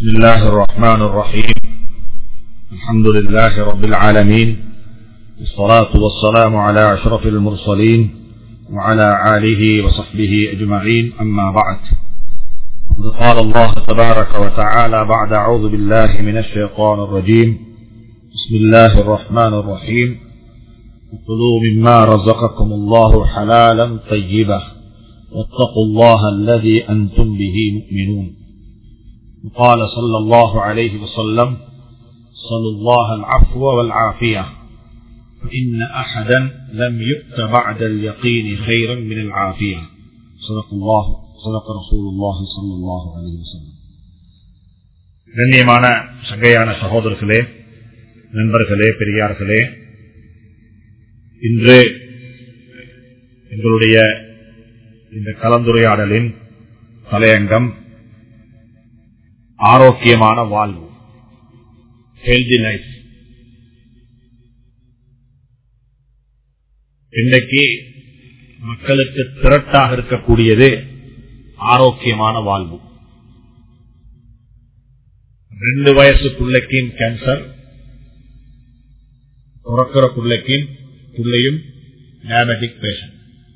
بسم الله الرحمن الرحيم الحمد لله رب العالمين والصلاة والسلام على أشرف المرسلين وعلى آله وصحبه أجمعين أما بعد قال الله تبارك وتعالى بعد أعوذ بالله من الشيطان الرجيم بسم الله الرحمن الرحيم كلوا مما رزقكم الله حلالا طيبا واتقوا الله الذي أنتم به مؤمنون قال صلى الله عليه وسلم صلوا الله العفو والعافية فإن أحدا لم يؤت بعد اليقين خيرا من العافية صدق الله صدق رسول الله صلى الله عليه وسلم கண்ணியமான சங்கையான சகோதரர்களே நண்பர்களே பெரியார்களே இன்று எங்களுடைய இந்த கலந்துரையாடலின் தலையங்கம் ஆரோக்கியமான வாழ்வு ஹெல்தி லைஃப் இன்னைக்கு மக்களுக்கு திரட்டாக இருக்கக்கூடியது ஆரோக்கியமான வாழ்வு ரெண்டு வயசு பிள்ளைக்கும் கேன்சர் பிறக்கிற பிள்ளைக்கும் பிள்ளையும் டயபெட்டிக் பேஷண்ட்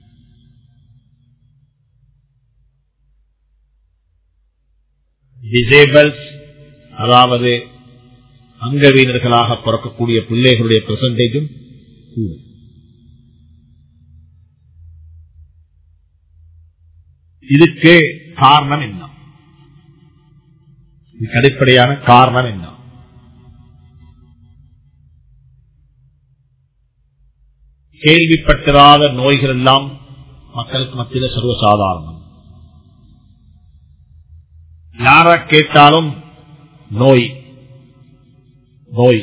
டிசேபிள்ஸ் அதாவது அங்கவீனர்களாக பிறக்கக்கூடிய பிள்ளைகளுடைய பெர்சன்டேஜும் கூட இதுக்கு காரணம் என்ன இதுக்கு அடிப்படையான காரணம் என்ன கேள்விப்பட்டிராத நோய்கள் எல்லாம் மக்களுக்கு மத்தியில் சர்வசாதாரணம் யார கேட்டாலும் நோய் நோய்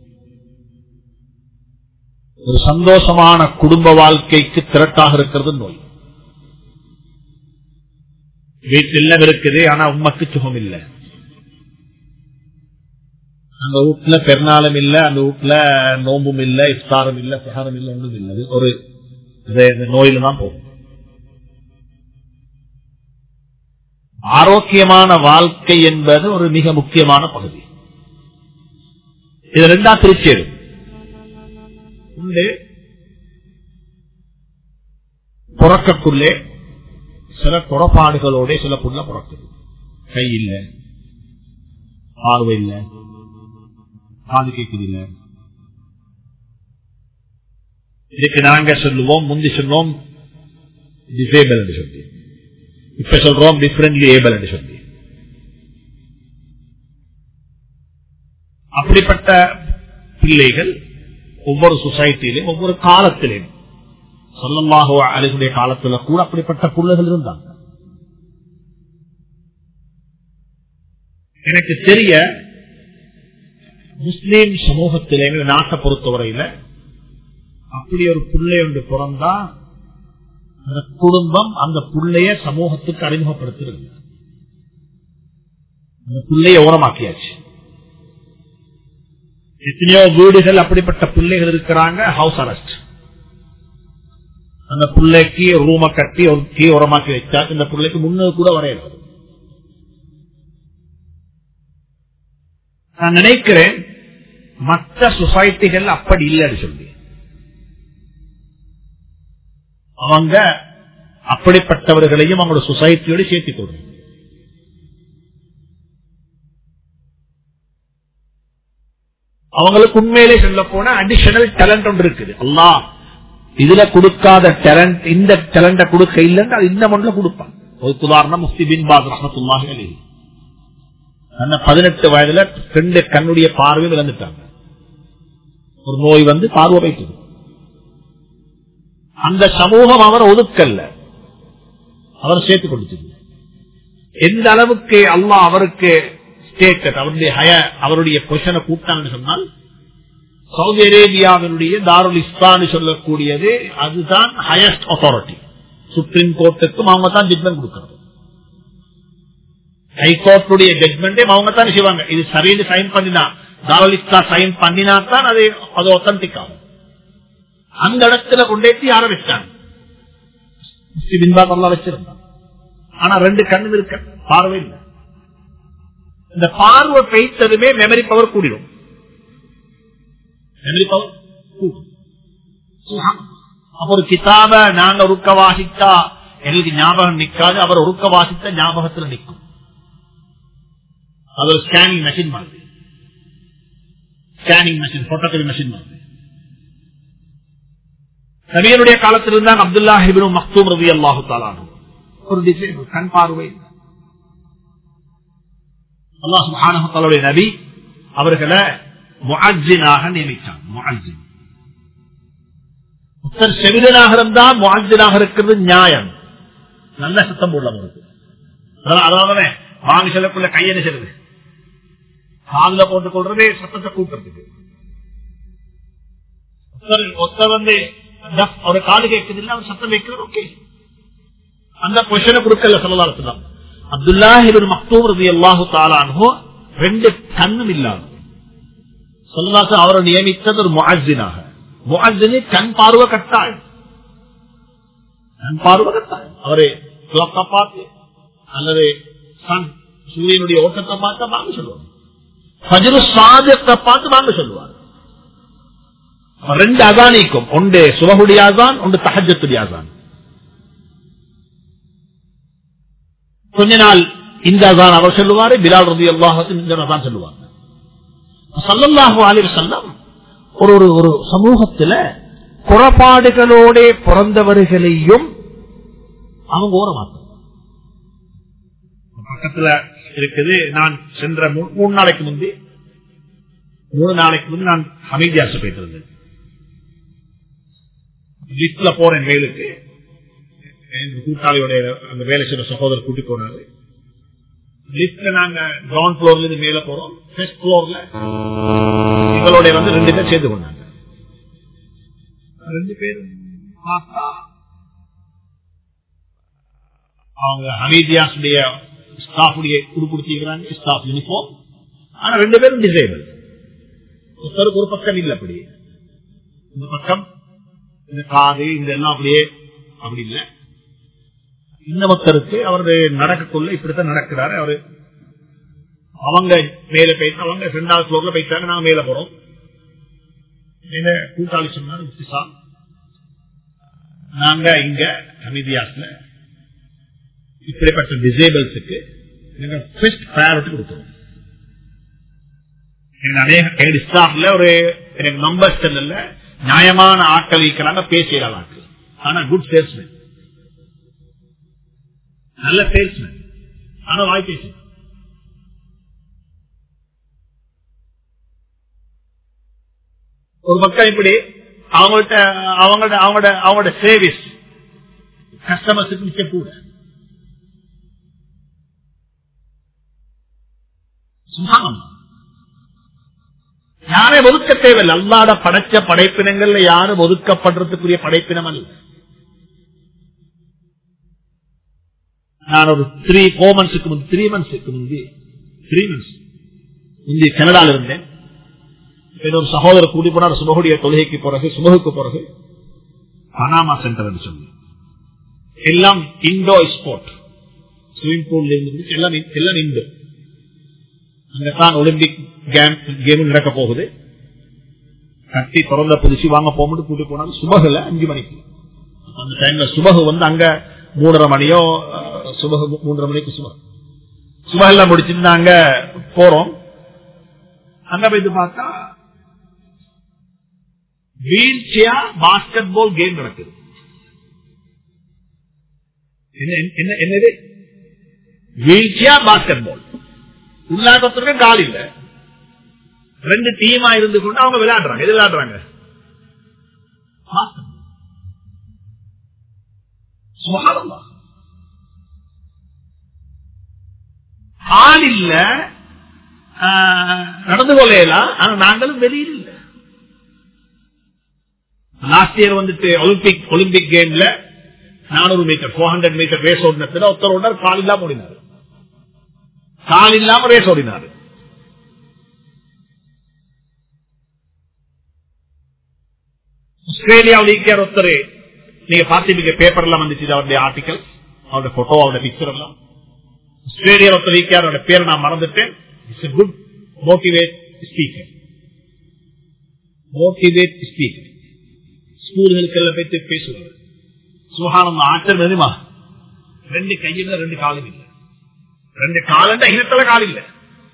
ஒரு சந்தோஷமான குடும்ப வாழ்க்கைக்கு திரட்டாக இருக்கிறது நோய் வீட்டில் இருக்குது ஆனா உண்மைக்கு சுகம் இல்லை அந்த வீட்டுல பெருநாளும் இல்ல அந்த வீட்டுல நோம்பும் இல்ல இஃப்தாரும் இல்ல பிரகாரம் இல்ல ஒன்றும் இல்லை ஒரு நோயில தான் போகும் ஆரோக்கியமான வாழ்க்கை என்பது ஒரு மிக முக்கியமான பகுதி இது ரெண்டா பிரிச்சேரும் புறக்கக்குள்ளே சில குறப்பாடுகளோட சில புள்ள பிறக்குது கை இல்ல பார்வை இல்ல காது கேட்குது இல்ல இதுக்கு நாங்க சொல்லுவோம் முந்தி சொன்னோம் டிசேபிள் என்று சொல்லி இப்ப சொல்றோம் டிஃபரெண்ட்லி ஏபிள் என்று சொல்லி அப்படிப்பட்ட பிள்ளைகள் ஒவ்வொரு சொசைட்டிலையும் ஒவ்வொரு காலத்திலையும் சொல்லமாக அழகுடைய காலத்துல கூட அப்படிப்பட்ட பிள்ளைகள் இருந்தாங்க எனக்கு தெரிய முஸ்லீம் சமூகத்திலே நாட்டை பொறுத்தவரையில அப்படி ஒரு பிள்ளை ஒன்று பிறந்தா அந்த குடும்பம் அந்த பிள்ளைய சமூகத்துக்கு அறிமுகப்படுத்துறது அந்த பிள்ளைய ஓரமாக்கியாச்சு எத்தனையோ வீடுகள் அப்படிப்பட்ட பிள்ளைகள் இருக்கிறாங்க ஹவுஸ் அரெஸ்ட் அந்த பிள்ளைக்கு ரூம கட்டி ஒரு கீ உரமாக்கி வச்சா இந்த பிள்ளைக்கு முன்னு கூட வரையாது நான் நினைக்கிறேன் மற்ற சொசைட்டிகள் அப்படி இல்லைன்னு சொல்லி அவங்க அப்படிப்பட்டவர்களையும் அவங்களோட சொசைட்டியோடு சேர்த்துக் கொள்றாங்க அவங்களுக்கு உண்மையிலே சொல்ல போன அடிஷனல் டேலண்ட் ஒன்று இருக்குது அல்லா இதுல கொடுக்காத டேலண்ட் இந்த டேலண்ட கொடுக்க இல்லைன்னு அது இந்த மண்ணில் கொடுப்பான் ஒரு உதாரணம் முஃப்தி பின் பாஸ் ரஹமத்துல்லாஹி அலைஹி அந்த பதினெட்டு வயதுல ரெண்டு கண்ணுடைய பார்வை விளந்துட்டாங்க ஒரு நோய் வந்து பார்வை வைத்தது அந்த சமூகம் அவர் ஒதுக்கல்ல அவர் சேர்த்துக் கொடுத்தது எந்த அளவுக்கு அல்லா அவருக்கு ஸ்டேட்டஸ் அவருடைய ஹய அவருடைய பொசிஷனை கூட்டாங்கன்னு சொன்னால் சவுதி அரேபியாவினுடைய தாருல் இஸ்லான்னு சொல்லக்கூடியது அதுதான் ஹையஸ்ட் அத்தாரிட்டி சுப்ரீம் கோர்ட்டுக்கும் அவங்க தான் ஜட்மெண்ட் கொடுக்கறது ஹைகோர்ட்டுடைய ஜட்மெண்டே அவங்க தான் செய்வாங்க இது சரின்னு சைன் பண்ணினா தாருல் இஸ்லா சைன் பண்ணினா தான் அது அது ஒத்தன்டிக் ஆகும் அந்த இடத்துல கொண்டேத்தி யார வச்சாங்க முஸ்லிம் வச்சிருந்தான் ஆனா ரெண்டு கண்ணு இருக்க பார்வை இல்லை இந்த பார்வை பெய்த்ததுமே மெமரி பவர் கூடிடும் மெமரி பவர் கூடும் அப்ப ஒரு கிதாப நாங்க உருக்க வாசித்தா எங்களுக்கு ஞாபகம் நிக்காது அவர் உருக்க வாசித்த ஞாபகத்துல நிற்கும் அது ஒரு ஸ்கேனிங் மெஷின் மாதிரி ஸ்கேனிங் மெஷின் போட்டோகிராஃபி மெஷின் மாதிரி நபியனுடைய காலத்தில் இருந்தான் அப்துல்லா ஹிபின் மக்தூம் ரவி அல்லாஹு தாலானு ஒரு டிசைன் கண் பார்வை அல்லாஹ் சுஹானுடைய நபி அவர்களை முஅஜினாக நியமித்தார் முஅஜின் ஒருத்தர் செவிலனாக இருந்தால் முஅஜினாக இருக்கிறது நியாயம் நல்ல சத்தம் உள்ளவங்களுக்கு அதாவது வாங்கி செல்லக்குள்ள கையென செல்லுது காலில் போட்டுக் கொள்றதே சத்தத்தை கூட்டுறதுக்கு ஒருத்தர் வந்து ஒரு காது கேட்குது இல்ல அவர் சத்தம் வைக்கிறது ஓகே அந்த பொசிஷனை கொடுக்கல சொல்லலாம் அப்துல்லாஹிபின் மக்தூம் ரதி அல்லாஹு தாலானோ ரெண்டு கண்ணும் இல்லாத சொல்லலாசு அவரை நியமித்தது ஒரு முஅஜினாக முஅஜினி கண் பார்வை கட்டாயம் கண் பார்வை கட்டாயம் அவரை கிளப்பை பார்த்து அல்லது சன் சூரியனுடைய ஓட்டத்தை பார்த்து வாங்க சொல்லுவாங்க பஜரு சாதத்தை பார்த்து வாங்க சொல்லுவார் ரெண்டு அதானிக்கும் ஒன்று சுபகுடைய அதான் ஒன்று தகஜத்துடைய அதான் கொஞ்ச நாள் இந்த அதான் அவர் சொல்லுவாரு பிலால் ரதி அல்லாஹத்தின் இந்த அதான் சொல்லுவாங்க சல்லல்லாஹு அலி செல்லம் ஒரு ஒரு ஒரு சமூகத்துல குறப்பாடுகளோட பிறந்தவர்களையும் அவங்க ஓரமாக்க பக்கத்துல இருக்குது நான் சென்ற மூணு நாளைக்கு முந்தி மூணு நாளைக்கு முந்தி நான் அமைதியாசு போயிட்டு இருந்தேன் லிப்ட்ல போறேன் மேலுக்கு கூட்டாளியோட அந்த வேலை செய்யற சகோதரர் கூட்டி போனாரு லிப்ட்ல நாங்க கிரவுண்ட் புளோர்ல இருந்து மேல போறோம் ஃபர்ஸ்ட் புளோர்ல எங்களோட வந்து ரெண்டு பேர் சேர்ந்து கொண்டாங்க ரெண்டு பேரும் பார்த்தா அவங்க ஹமீதியாசுடைய ஸ்டாஃபுடைய குடுப்பிடிச்சிருக்கிறாங்க ஸ்டாஃப் யூனிஃபார்ம் ஆனா ரெண்டு பேரும் டிசேபிள் ஒருத்தருக்கு ஒரு பக்கம் இல்ல அப்படி இந்த பக்கம் இந்த காது இந்த எல்லாம் அப்படியே அப்படி இல்ல இன்னொருத்தருக்கு அவரு நடக்கக்குள்ள இப்படித்தான் நடக்கிறாரு அவரு அவங்க மேல போயிட்டு அவங்க ரெண்டாவது ஃப்ளோர்ல போயிட்டாங்க நாங்க மேல போறோம் கூட்டாளி சொன்னாரு நாங்க இங்க அமைதியாஸ்ல இப்படிப்பட்ட டிசேபிள்ஸுக்கு ஃபர்ஸ்ட் ப்ரையாரிட்டி கொடுக்கிறோம் அநேக ஸ்டாஃப்ல ஒரு எனக்கு நம்பர் செல்ல நியாயமான ஆட்கள் இருக்கிறாங்க பேசுகிறாள் ஆட்கள் ஆனா குட் சேல்ஸ்மேன் நல்ல சேல்ஸ்மேன் ஆனா வாய் பேசு ஒரு பக்கம் இப்படி அவங்கள்ட்ட அவங்களோட அவங்களோட அவங்களோட சேவிஸ் கஸ்டமர்ஸுக்கு மிக்க கூட சுகானம் யாரையும் ஒதுக்க தேவையில்லை அல்லாத படைச்ச படைப்பினங்கள்ல யாரும் ஒதுக்கப்படுறதுக்குரிய படைப்பினம் அல்ல நான் ஒரு த்ரீ ஃபோர் மந்த்ஸுக்கு முந்தி த்ரீ மந்த்ஸுக்கு முந்தி த்ரீ மந்த்ஸ் முந்தி கனடால இருந்தேன் ஒரு சகோதரர் கூட்டி போனார் சுபகுடைய தொழுகைக்கு பிறகு சுபகுக்கு பிறகு பனாமா சென்டர் சொல்லி எல்லாம் இண்டோ ஸ்போர்ட் ஸ்விமிங் பூல் இருந்து எல்லாம் எல்லாம் இண்டோ அங்கத்தான் ஒலிம்பிக் கேம் நடக்க போகுது கட்டி திறந்த புதுசு வாங்க போகும்போது கூட்டி போனாங்க சுபகுல அஞ்சு மணிக்கு அந்த டைம்ல சுபகு வந்து அங்க மூன்றரை மணியோ சுபகு மூன்றரை மணிக்கு சுபகு சுபகெல்லாம் முடிச்சுட்டு நாங்க போறோம் அங்க போய் பார்த்தா wheelchair basketball game நடக்குது என்னது வீல் சேர் பாஸ்கெட் பால் உள்ளாட்டத்திற்கு கால் இல்ல ரெண்டு டீமா இருந்து கொண்டு அவங்க விளையாடுறாங்க எது விளையாடுறாங்க கால் இல்ல நடந்து கொள்ளலாம் ஆனா நாங்களும் வெளியில் இல்ல லாஸ்ட் இயர் வந்துட்டு ஒலிம்பிக் ஒலிம்பிக் கேம்ல நானூறு metre four hundred metre race ஓடினத்துல ஒருத்தர் ஓடினார் கால் இல்லாம ஓடினார் கால் இல்லாம ரேஸ் ஓடினார் ஆஸ்திரேலியாவில் ஒருத்தர் நீங்க பார்த்திருப்பீங்க பேப்பர் எல்லாம் வந்துச்சு அவருடைய ஆர்டிகல் அவருடைய போட்டோ அவருடைய பிக்சர் எல்லாம் ஆஸ்திரேலியா ஒருத்தர் அவருடைய பேரை நான் மறந்துட்டேன் it's a good motivate speaker motivate speaker ஸ்கூல்களுக்கெல்லாம் போயிட்டு பேசுவார் சுகானம் ஆற்றல் தெரியுமா ரெண்டு கையில் ரெண்டு காலும் இல்லை ரெண்டு காலண்ட இனத்துல கால் இல்ல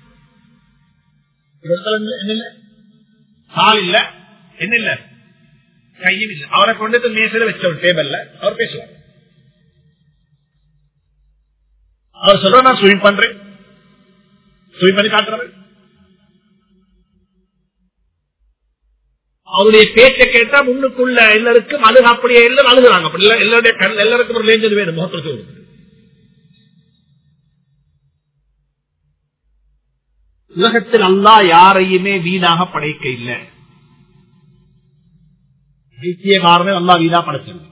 இடத்துல என்ன இல்ல கால் இல்ல என்ன இல்ல கையும் இல்ல அவரை கொண்டு மேசையில வச்ச ஒரு டேபிள்ல அவர் பேசுவார் அவர் சொல்ற நான் ஸ்விம் பண்றேன் ஸ்விம் பண்ணி காட்டுறேன் அவருடைய பேச்சை கேட்டா முன்னுக்குள்ள எல்லாருக்கும் அழுக அப்படியே இல்லை அழுகுறாங்க அப்படி இல்ல எல்லாருடைய கண் எல்லாருக்கும் ஒரு லேஞ்சது வேணும் முகத்துக்கு ஒரு உலகத்தில் அல்லா யாரையுமே வீணாக படைக்க இல்லை வைத்தியகாரமே அல்லா வீணா படைச்சது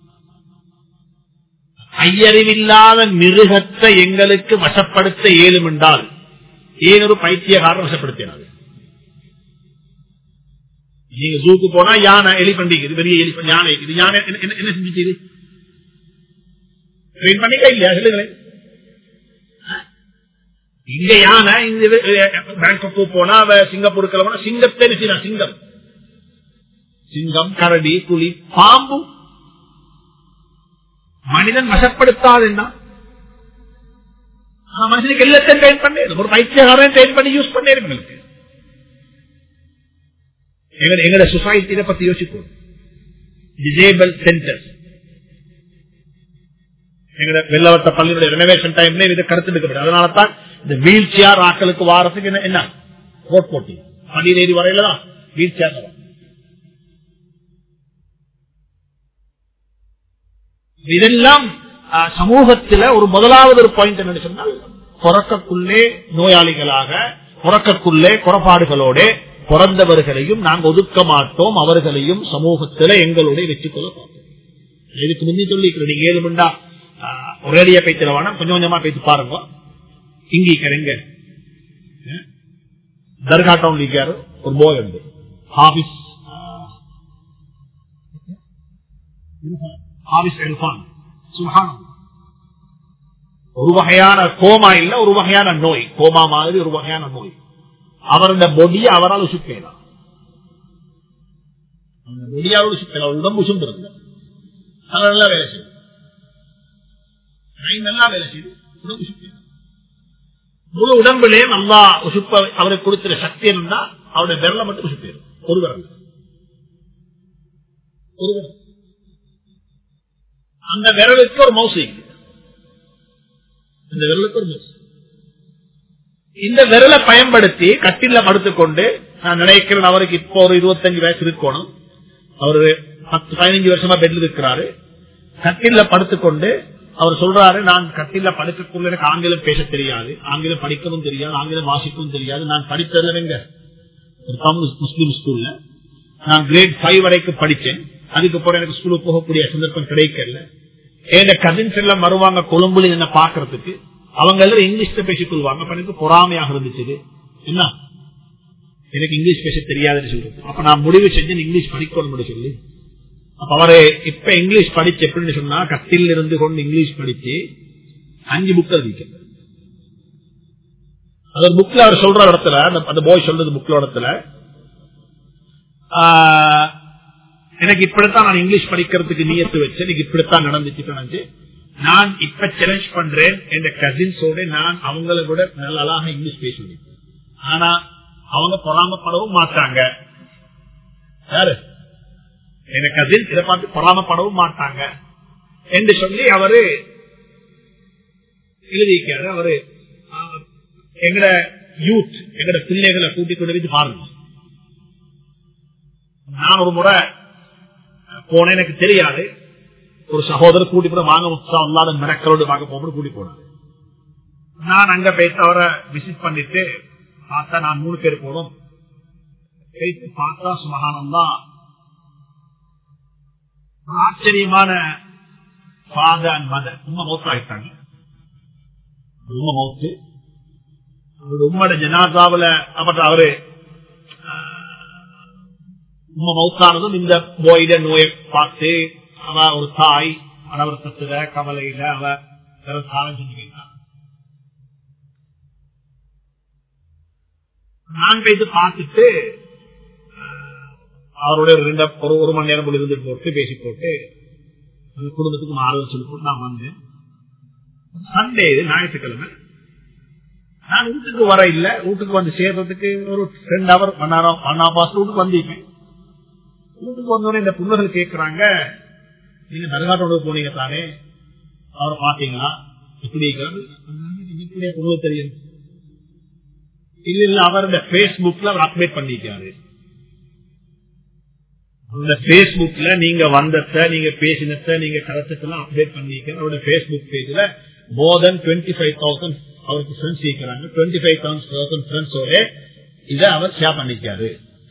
ஐயறிவில்லாத மிருகத்தை எங்களுக்கு வசப்படுத்த இயலும் என்றால் ஏன் ஒரு பைத்தியகாரன் வசப்படுத்தினார் நீங்க ஜூக்கு போனா யானை எலிபண்டிக்குது பெரிய எலி யானை இருக்குது யானை என்ன செஞ்சுச்சு ட்ரெயின் பண்ணிக்க இல்லையா சொல்லுங்களேன் இங்க யானை இந்த பேங்காக்கு போனா சிங்கப்பூருக்கு போனா சிங்கத்தை நிச்சயம் சிங்கம் சிங்கம் கரடி புலி பாம்பு மனிதன் வசப்படுத்தாது என்ன மனுஷனுக்கு எல்லாத்தையும் ட்ரெயின் பண்ணி ஒரு பைத்தியகாரன் ட்ரெயின் பண்ணி யூஸ் பண்ணி எங்களுக்கு எங்களோட சொசைட்டியில பத்தி யோசிப்போம் டிசேபிள் சென்டர்ஸ் எங்களோட வெள்ளவட்ட பள்ளியுடைய ரெனோவேஷன் டைம்ல இதை கருத்து எடுக்கப்படும் அதனால தான் இந்த வீல் சேர் ஆக்களுக்கு வாரத்துக்கு என்ன என்ன ரோட் போட்டி பதினேழு வரையில தான் வீல் சேர் இதெல்லாம் சமூகத்துல ஒரு முதலாவது ஒரு பாயிண்ட் என்ன சொன்னால் பிறக்கக்குள்ளே நோயாளிகளாக பிறக்கக்குள்ளே குறைபாடுகளோட பிறந்தவர்களையும் நாங்கள் ஒதுக்க மாட்டோம் அவர்களையும் சமூகத்தில் எங்களுடைய வச்சுக்கொள்ள பார்ப்போம் இதுக்கு முந்தி சொல்லிக்கிறோம் நீங்க ஏழு மண்டா ஒரேடியா பேச்சு வேணாம் கொஞ்சம் கொஞ்சமா பேச்சு பாருங்க இங்க தர்கா டவுன் இருக்காரு ஒரு போய் உண்டு ஹாபிஸ் ஹாபிஸ் இர்ஃபான் சுஹானம் ஒரு வகையான கோமா இல்ல ஒரு வகையான நோய் கோமா மாதிரி ஒரு வகையான நோய் அவருடைய பொடியை அவரால் உசுப்பேலாம் பொடியாரோடு சுத்தலாம் உடம்பு உசும்புறது அவர் நல்லா வேலை செய்யும் நல்லா வேலை செய்யுது உடம்பு சுப்பேலாம் முழு உடம்புலே நல்லா உசுப்ப அவருக்கு கொடுக்கிற சக்தி என்னன்னா அவருடைய விரல மட்டும் உசுப்பேரும் ஒரு விரல் ஒரு விரல் அந்த விரலுக்கு ஒரு மவுசு இந்த விரலுக்கு ஒரு மவுசு இந்த விரலை பயன்படுத்தி கட்டில படுத்துக்கொண்டு நான் நினைக்கிறேன் அவருக்கு இப்போ ஒரு இருபத்தஞ்சு வயசு இருக்கணும் அவரு பத்து பதினஞ்சு வருஷமா பெட்ல இருக்கிறாரு கட்டில படுத்துக்கொண்டு அவர் சொல்றாரு நான் கட்டில படுக்கக்குள்ள எனக்கு ஆங்கிலம் பேச தெரியாது ஆங்கிலம் படிக்கவும் தெரியாது ஆங்கிலம் வாசிக்கவும் தெரியாது நான் படித்ததுல எங்க ஒரு தமிழ் முஸ்லீம் ஸ்கூல்ல நான் கிரேட் ஃபைவ் வரைக்கும் படிச்சேன் அதுக்கப்புறம் எனக்கு ஸ்கூலுக்கு போகக்கூடிய சந்தர்ப்பம் கிடைக்கல என் கசின்ஸ் எல்லாம் வருவாங்க கொழும்புல என்ன பாக்குறதுக்கு அவங்க எல்லாரும் இங்கிலீஷ்ல பேசிக் கொள்வாங்க அப்ப எனக்கு பொறாமையாக இருந்துச்சு என்ன எனக்கு இங்கிலீஷ் பேச தெரியாதுன்னு சொல்றது அப்ப நான் முடிவு செஞ்சு இங்கிலீஷ் படிக்கணும் சொல்லி அப்ப அவரு இப்ப இங்கிலீஷ் படிச்சு எப்படின்னு சொன்னா கத்தில் இருந்து கொண்டு இங்கிலீஷ் படிச்சு அஞ்சு புக் எழுதிக்க அது புக்ல அவர் சொல்ற இடத்துல அந்த போய் சொல்றது புக்ல இடத்துல எனக்கு இப்படித்தான் நான் இங்கிலீஷ் படிக்கிறதுக்கு நீயத்து வச்சு எனக்கு இப்படித்தான் நடந்துச்சு நான் இப்ப சேலஞ்ச் பண்றேன் என் கசின்ஸோட நான் அவங்கள விட நல்ல அழகாக இங்கிலீஷ் பேசுவேன் ஆனா அவங்க பொறாமப்படவும் மாட்டாங்க யாரு என் கசின் இதை பார்த்து பொறாமப்படவும் மாட்டாங்க என்று சொல்லி அவரு எழுதியிருக்காரு அவரு எங்கட யூத் எங்கட பிள்ளைகளை கூட்டிக் கொண்டு வந்து பாருங்க நான் ஒரு முறை போனேன் எனக்கு தெரியாது ஒரு சகோதரர் கூட்டி போட வாங்க உற்சாகம் இல்லாத மிடக்களோடு பார்க்க போகும்போது கூட்டி போனாரு நான் அங்க போயிட்டு அவரை விசிட் பண்ணிட்டு பார்த்தா நான் மூணு பேர் போனோம் போயிட்டு பார்த்தா சுமகானம் தான் ஆச்சரியமான ஃபாதர் அண்ட் மதர் உண்மை மௌத்தாயிட்டாங்க உண்மை மௌத்து அவருடைய உம்மோட ஜனாதாவில அப்பட்ட அவரு உண்மை மௌத்தானதும் இந்த போயிட நோயை பார்த்து அவ ஒரு தாய் மனவர்த்தத்துல கவலையில அவ சாலம் செஞ்சு போயிட்டான் நான் போயிட்டு பார்த்துட்டு அவரோட ரெண்டு ஒரு ஒரு மணி நேரம் இருந்து போட்டு பேசி போட்டு அந்த குடும்பத்துக்கு மாறுதல் சொல்லி போட்டு நான் வந்தேன் சண்டே இது ஞாயிற்றுக்கிழமை நான் வீட்டுக்கு வர இல்ல வீட்டுக்கு வந்து சேர்றதுக்கு ஒரு ரெண்டு hour one hour one hour pass வீட்டுக்கு வந்திருப்பேன் வீட்டுக்கு வந்தோடனே இந்த பிள்ளைகள் கேட்கறாங்க நீங்க தர்காட்டோட போனீங்க தானே அவரை பாத்தீங்களா இப்படி இப்படியே உங்களுக்கு தெரியும் இல்ல இல்ல அவர் இந்த பேஸ்புக்ல அவர் அப்டேட் பண்ணிக்காரு அந்த பேஸ்புக்ல நீங்க வந்தத நீங்க பேசினத நீங்க கருத்துக்கெல்லாம் அப்டேட் பண்ணிக்க அவரோட பேஸ்புக் பேஜ்ல more than twenty five thousand அவருக்கு ஃப்ரெண்ட்ஸ் இருக்கிறாங்க டுவெண்ட்டி ஃபைவ் தௌசண்ட் ஃப்ரெண்ட்ஸோட இதை அவர் ஷேர் பண்ணிக்காரு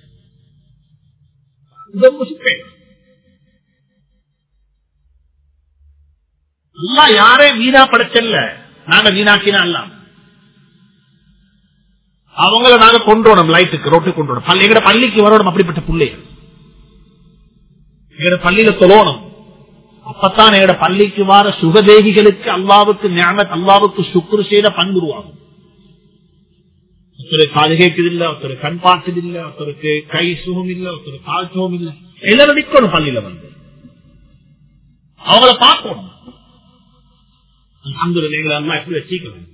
அல்லா யாரே வீணா படைச்சல்ல நாங்க வீணாக்கினா எல்லாம் அவங்கள நாங்க கொண்டோம் லைட்டுக்கு ரோட்டு கொண்டோம் பள்ளி எங்கட பள்ளிக்கு வரணும் அப்படிப்பட்ட பிள்ளைகள் எங்கட பள்ளியில தொழணும் அப்பத்தான் எங்கட பள்ளிக்கு வார சுகதேகிகளுக்கு அல்லாவுக்கு ஞாபகம் அல்லாவுக்கு சுக்குரு செய்த பண்புருவாகும் ஒருத்தர் காது கேட்குது இல்ல ஒருத்தர் கண் பார்த்தது இல்ல ஒருத்தருக்கு கை சுகம் இல்ல ஒருத்தர் கால் சுகம் இல்ல எல்லாரும் நிக்கணும் பள்ளியில வந்து அவங்கள பார்க்கணும் அந்த எங்களை எப்படி வச்சுக்கணும்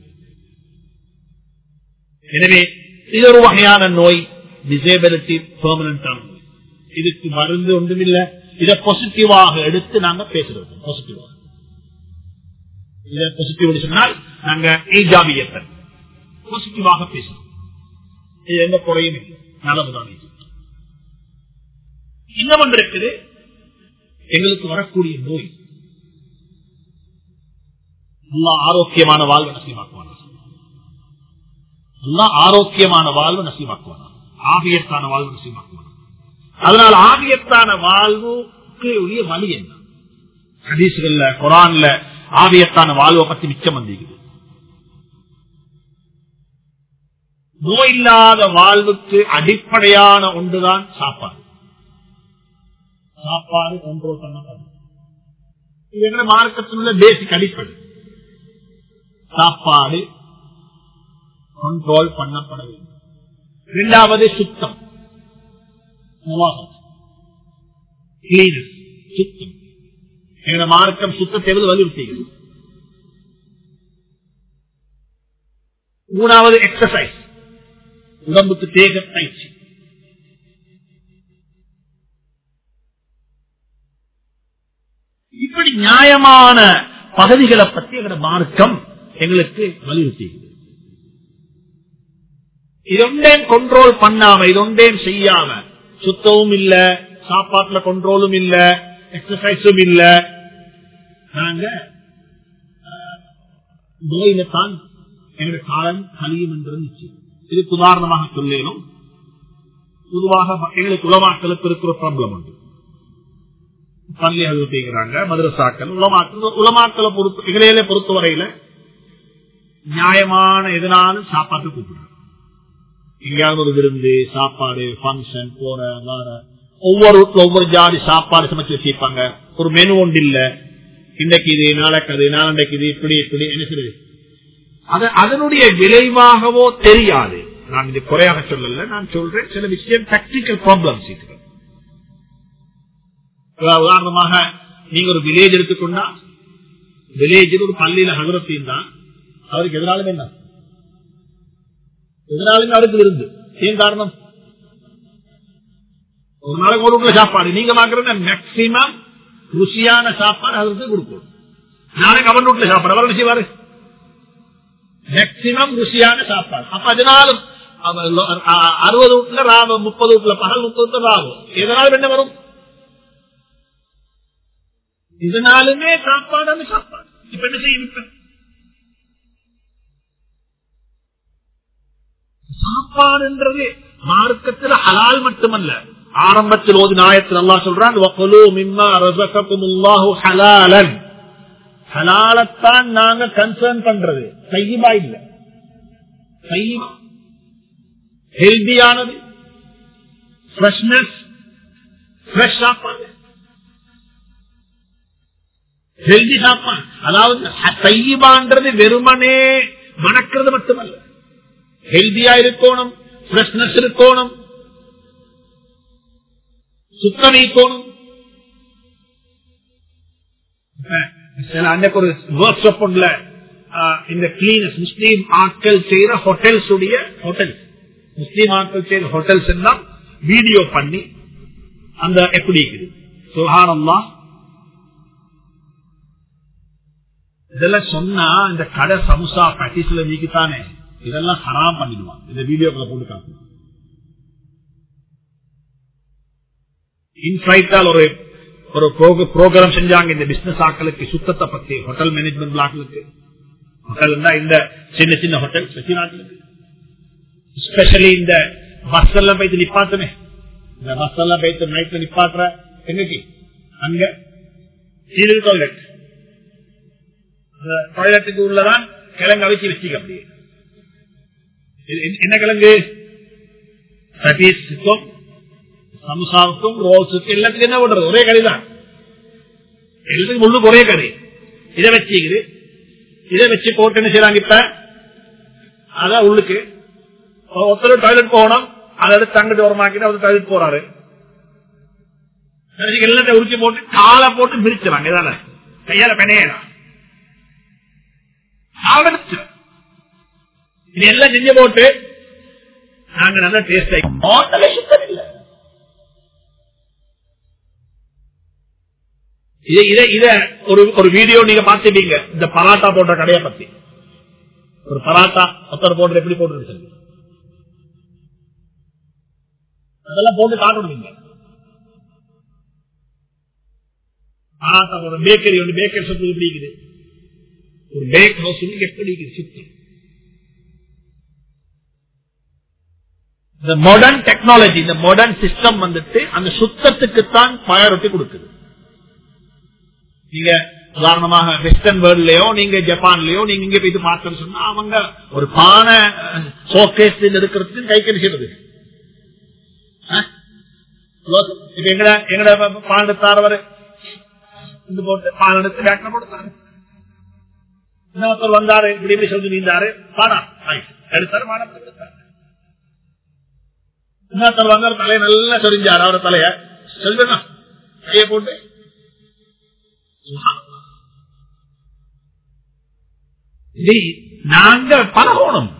எனவே இது ஒரு வகையான நோய் டிசேபிலிட்டி பெர்மனண்டான நோய் இதுக்கு மருந்து ஒன்றும் இல்ல இதை பாசிட்டிவாக எடுத்து நாங்க பேசுறோம் பாசிட்டிவாக இதை பாசிட்டிவ் சொன்னால் நாங்க ஏஜாபியத்தை பாசிட்டிவாக பேசுறோம் இது எந்த குறையும் இல்லை நல்லதுதான் இன்னும் ஒன்று இருக்குது எங்களுக்கு வரக்கூடிய நோய் நல்லா ஆரோக்கியமான வாழ்வு நசீமாக்குவான நல்லா ஆரோக்கியமான வாழ்வு நசீமாக்குவான ஆகியத்தான வாழ்வு நசீமாக்குவான அதனால் ஆகியத்தான வாழ்வுக்கு உரிய வழி என்ன ஹதீசுகள்ல குரான்ல ஆவியத்தான வாழ்வை பத்தி மிச்சம் வந்திருக்குது நோய் இல்லாத வாழ்வுக்கு அடிப்படையான ஒன்றுதான் சாப்பாடு சாப்பாடு கண்ட்ரோல் பண்ணப்படும் இது எங்க மார்க்கத்தில் உள்ள பேசிக் அடிப்படை சாப்பாடு கண்ட்ரோல் பண்ணப்பட வேண்டும் இரண்டாவது சுத்தம் சுத்தம் எங்க மார்க்கம் சுத்தத்தை வலியுறுத்துகிறது மூணாவது எக்ஸசைஸ் உடம்புக்கு தேக பயிற்சி இப்படி நியாயமான பகுதிகளை பற்றி எங்களோட மார்க்கம் எங்களுக்கு வலியுறுத்துகிறது இதொண்டேன் கண்ட்ரோல் பண்ணாம இதொண்டேன் செய்யாம சுத்தமும் இல்ல சாப்பாட்டுல கண்ட்ரோலும் இல்ல எக்ஸசைஸும் இல்ல நாங்க நோயில தான் எங்களுடைய காலம் கழியும் என்று நிச்சயம் இதுக்கு உதாரணமாக சொல்லேனும் பொதுவாக எங்களுக்கு உலமாக்களுக்கு இருக்கிற ப்ராப்ளம் உண்டு பள்ளி அழுத்திக்கிறாங்க மதுரசாக்கள் உலமாக்கள் உலமாக்களை பொறுத்து எங்களையில பொறுத்தவரையில நியாயமான எதனாலும் சாப்பாட்டு கூப்பிடுறாங்க எங்கேயாவது ஒரு விருந்து சாப்பாடு பங்கன் போற வார ஒவ்வொரு வீட்டுல ஒவ்வொரு ஜாதி சாப்பாடு சமைச்சு வச்சிருப்பாங்க ஒரு மெனு ஒன்று இல்ல இன்னைக்கு இது நாளைக்கு அது நாளைக்கு இது இப்படி இப்படி என்ன சொல்றது அதனுடைய விளைவாகவோ தெரியாது நான் இது குறையாக சொல்லல நான் சொல்றேன் சில விஷயம் டாக்டிக்கல் ப்ராப்ளம்ஸ் இருக்கிறது உதாரணமாக நீங்க ஒரு வில்லேஜ் எடுத்துக்கொண்டா வில்லேஜில் ஒரு பள்ளியில ஹகுரத்தையும் தான் அவருக்கு எதனாலும் என்ன எதனாலுமே அவருக்கு இருந்து ஏன் காரணம் ஒரு நாளைக்கு ஒரு வீட்டுல சாப்பாடு நீங்க பாக்குறது மேக்சிமம் ருசியான சாப்பாடு அவருக்கு கொடுக்கணும் நாளைக்கு அவன் வீட்டுல சாப்பாடு அவர் என்ன செய்வாரு மேக்சிமம் ருசியான சாப்பாடு அப்ப அதனாலும் அறுபது வீட்டுல ராவம் முப்பது வீட்டுல பகல் முப்பது வீட்டுல ராவம் எதனாலும் என்ன வரும் இதனாலுமே சாப்பாடு சாப்பாடு இப்ப என்ன செய்ய சாப்பாடுன்றது மார்க்கத்தில் ஹலால் மட்டுமல்ல ஆரம்பத்தில் ஓதி நாயத்தில் அல்லா சொல்றான் ஹலாலத்தான் நாங்க கன்சர்ன் பண்றது கையுமா இல்ல ஹெல்தியானது ஃப்ரெஷ்னஸ் ஃப்ரெஷ் சாப்பாடு ஹெல்தி சாப்பாடு அதாவது தையிபான்றது வெறுமனே மணக்கிறது மட்டுமல்ல ஹெல்தியா இருக்கணும் ஃப்ரெஷ்னஸ் இருக்கணும் சுத்தம் இருக்கணும் சில அன்னைக்கு ஒரு ஒர்க் ஷாப் ஒன்றுல இந்த கிளீனஸ் முஸ்லீம் ஆட்கள் செய்யற ஹோட்டல்ஸ் உடைய ஹோட்டல்ஸ் முஸ்லீம் ஆட்கள் செய்யற ஹோட்டல்ஸ் எல்லாம் வீடியோ பண்ணி அந்த எப்படி இருக்குது சுகானம்மா இதெல்லாம் சொன்னா இந்த கடை சமுசா பேட்டிஸ்ல நீக்கித்தானே இதெல்லாம் ஹராம் பண்ணிடுவான் இந்த வீடியோக்களை போட்டு காட்டணும் இன்ஃபிளைட்டால் ஒரு ஒரு ப்ரோக்ராம் செஞ்சாங்க இந்த பிசினஸ் ஆக்களுக்கு சுத்தத்தை பத்தி ஹோட்டல் மேனேஜ்மெண்ட் ஆக்களுக்கு ஹோட்டல் இந்த சின்ன சின்ன ஹோட்டல் ஆக்களுக்கு ஸ்பெஷலி இந்த பஸ் எல்லாம் போயிட்டு நிப்பாட்டுமே இந்த பஸ் எல்லாம் போயிட்டு நைட்ல நிப்பாட்டுற எங்கக்கு அங்க சீரியல் டாய்லெட் டாய்லெட்டுக்கு உள்ளதான் கிழங்கு அவிச்சு வச்சுக்க அப்படியே என்ன கிழங்கு சதீஷுக்கும் சம்சாவுக்கும் ரோஸுக்கும் எல்லாத்துக்கும் என்ன பண்றது ஒரே கறி தான் எல்லாத்துக்கும் முள்ளுக்கு ஒரே கறி இதை வச்சுக்குது இதை வச்சு போட்டு என்ன செய்யறாங்க இப்ப அதான் உள்ளுக்கு ஒருத்தர் டாய்லெட் போகணும் அதை எடுத்து தங்கிட்டு வரமாக்கிட்டு அவர் டாய்லெட் போறாரு எல்லாத்தையும் உரிச்சு போட்டு காலை போட்டு மிரிச்சுறாங்க இதான கையால பெணையலாம் இது எல்லாம் செஞ்சு போட்டு நாங்க நல்லா டேஸ்ட் ஹோட்டலே சுத்தம் இல்லை இத இத ஒரு ஒரு வீடியோ நீங்க பாத்துட்டீங்க இந்த பராட்டா போன்ற கடையை பத்தி ஒரு பராட்டா ஒருத்தர் போட்டு எப்படி போட்டு சொல்லி அதெல்லாம் போட்டு காட்டணும் பராட்டா போடுற பேக்கரி ஒன்று பேக்கரி சொத்து எப்படி இருக்குது ஒரு பேக் ஹவுஸ் எப்படி இருக்குது சுத்தம் இந்த மாடர்ன் டெக்னாலஜி இந்த மாடர்ன் சிஸ்டம் வந்துட்டு அந்த சுத்தத்துக்குத்தான் ப்ரையாரிட்டி கொடுக்குது நீங்க உதாரணமாக வெஸ்டர்ன் வேர்ல்ட்லயோ நீங்க ஜப்பான்லயோ நீங்க இங்க போயிட்டு பார்த்தோம்னு சொன்னா அவங்க ஒரு பானை சோகேஸ் இருக்கிறதுக்கு கை கடிக்கிறது எங்கட எங்கட பான் எடுத்தாரவர் இது போட்டு பான் எடுத்து பேட்டில் போட்டுத்தாரு இன்னொருத்தர் வந்தாரு இப்படி இப்படி சொல்லி நீந்தாரு பாடா எடுத்தாரு மாடம் எடுத்தாரு இன்னொருத்தர் வந்தார் தலையை நல்லா சொரிஞ்சாரு அவர தலைய சொல்லுங்க கைய போட்டு நாங்க பழகணும்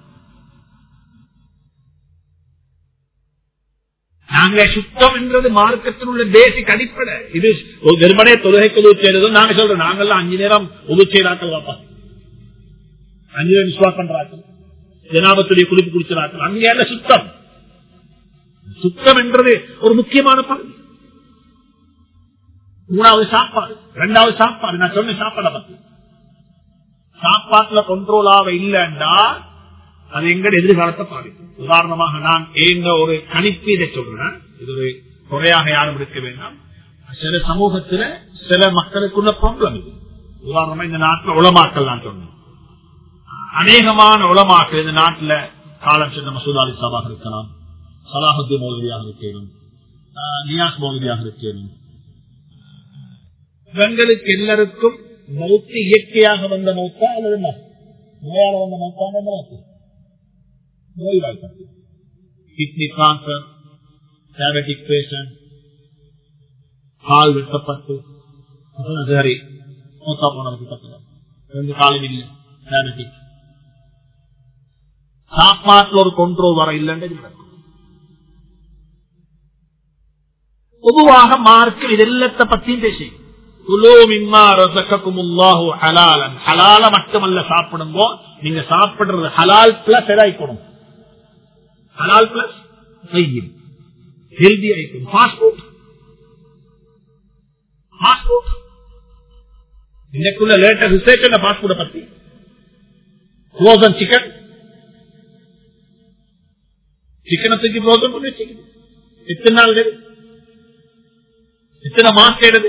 நாங்க சுத்தம் என்றது மார்க்கத்தில் உள்ள பேசிக் அடிப்படை இது ஒரு வெறுமனே தொழுகைக்கு உதவி செய்யறதும் நாங்க சொல்றோம் நாங்கெல்லாம் அஞ்சு நேரம் உதவி செய்யறாக்கள் வாப்பா அஞ்சு நேரம் விஸ்வா பண்றாக்கள் ஜனாபத்துடைய குளிப்பு குடிச்சாக்கள் அங்க இல்ல சுத்தம் சுத்தம் என்றது ஒரு முக்கியமான பகுதி மூணாவது சாப்பாடு ரெண்டாவது சாப்பாடு நான் சொன்ன சாப்பாடை பத்தி சாப்பாட்டுல கண்ட்ரோலாக இல்லைன்னா அது எங்கட எதிர்காலத்தை பாதிக்கும் உதாரணமாக நான் ஏங்க ஒரு கணிப்பு இதை சொல்றேன் இது ஒரு குறையாக யாரும் இருக்க வேண்டாம் சில சமூகத்துல சில மக்களுக்குள்ள ப்ராப்ளம் இது உதாரணமா இந்த நாட்டுல உளமாக்கல் நான் சொன்னேன் அநேகமான உளமாக்கல் இந்த நாட்டுல காலம் சென்ற மசூதாலி சாபாக இருக்கலாம் சலாஹுத்தி மௌலவியாக இருக்கணும் நியாஸ் மௌலவியாக இருக்கணும் இவங்களுக்கு எல்லாருக்கும் மௌத்து இயற்கையாக வந்த மௌத்தா அல்லது நோயால வந்த மௌத்தான மௌத்து நோய் வாய்ப்பட்டு கிட்னி கான்சர் டயபெட்டிக் பேஷண்ட் கால் வெட்டப்பட்டு சரி மூத்தா போனதுக்கு பத்து ரெண்டு காலம் இல்லை டயபெட்டிக் சாப்பாட்டுல ஒரு கண்ட்ரோல் வர இல்லைன்னு நடக்கும் பொதுவாக மார்க்கு இது எல்லாத்த பத்தியும் பேசி ஹலால மட்டுமல்ல சாப்பிடுங்கோ நீங்க சாப்பிடுறது ஹலால் பிளஸ் எதாய்க்கணும் ஹலால் பிளஸ் ஹெல்தி ஆயிக்கணும் ஃபாஸ்ட் ஃபுட் ஃபாஸ்ட் ஃபுட் இன்னைக்குள்ள லேட்டஸ்ட் ரிசர்ச் என்ன ஃபாஸ்ட் ஃபுட்டை பத்தி ஃப்ரோசன் சிக்கன் சிக்கனை தூக்கி ஃப்ரோசன் பண்ணி வச்சுக்கணும் எத்தனை நாள் எத்தனை மாசம் எடுது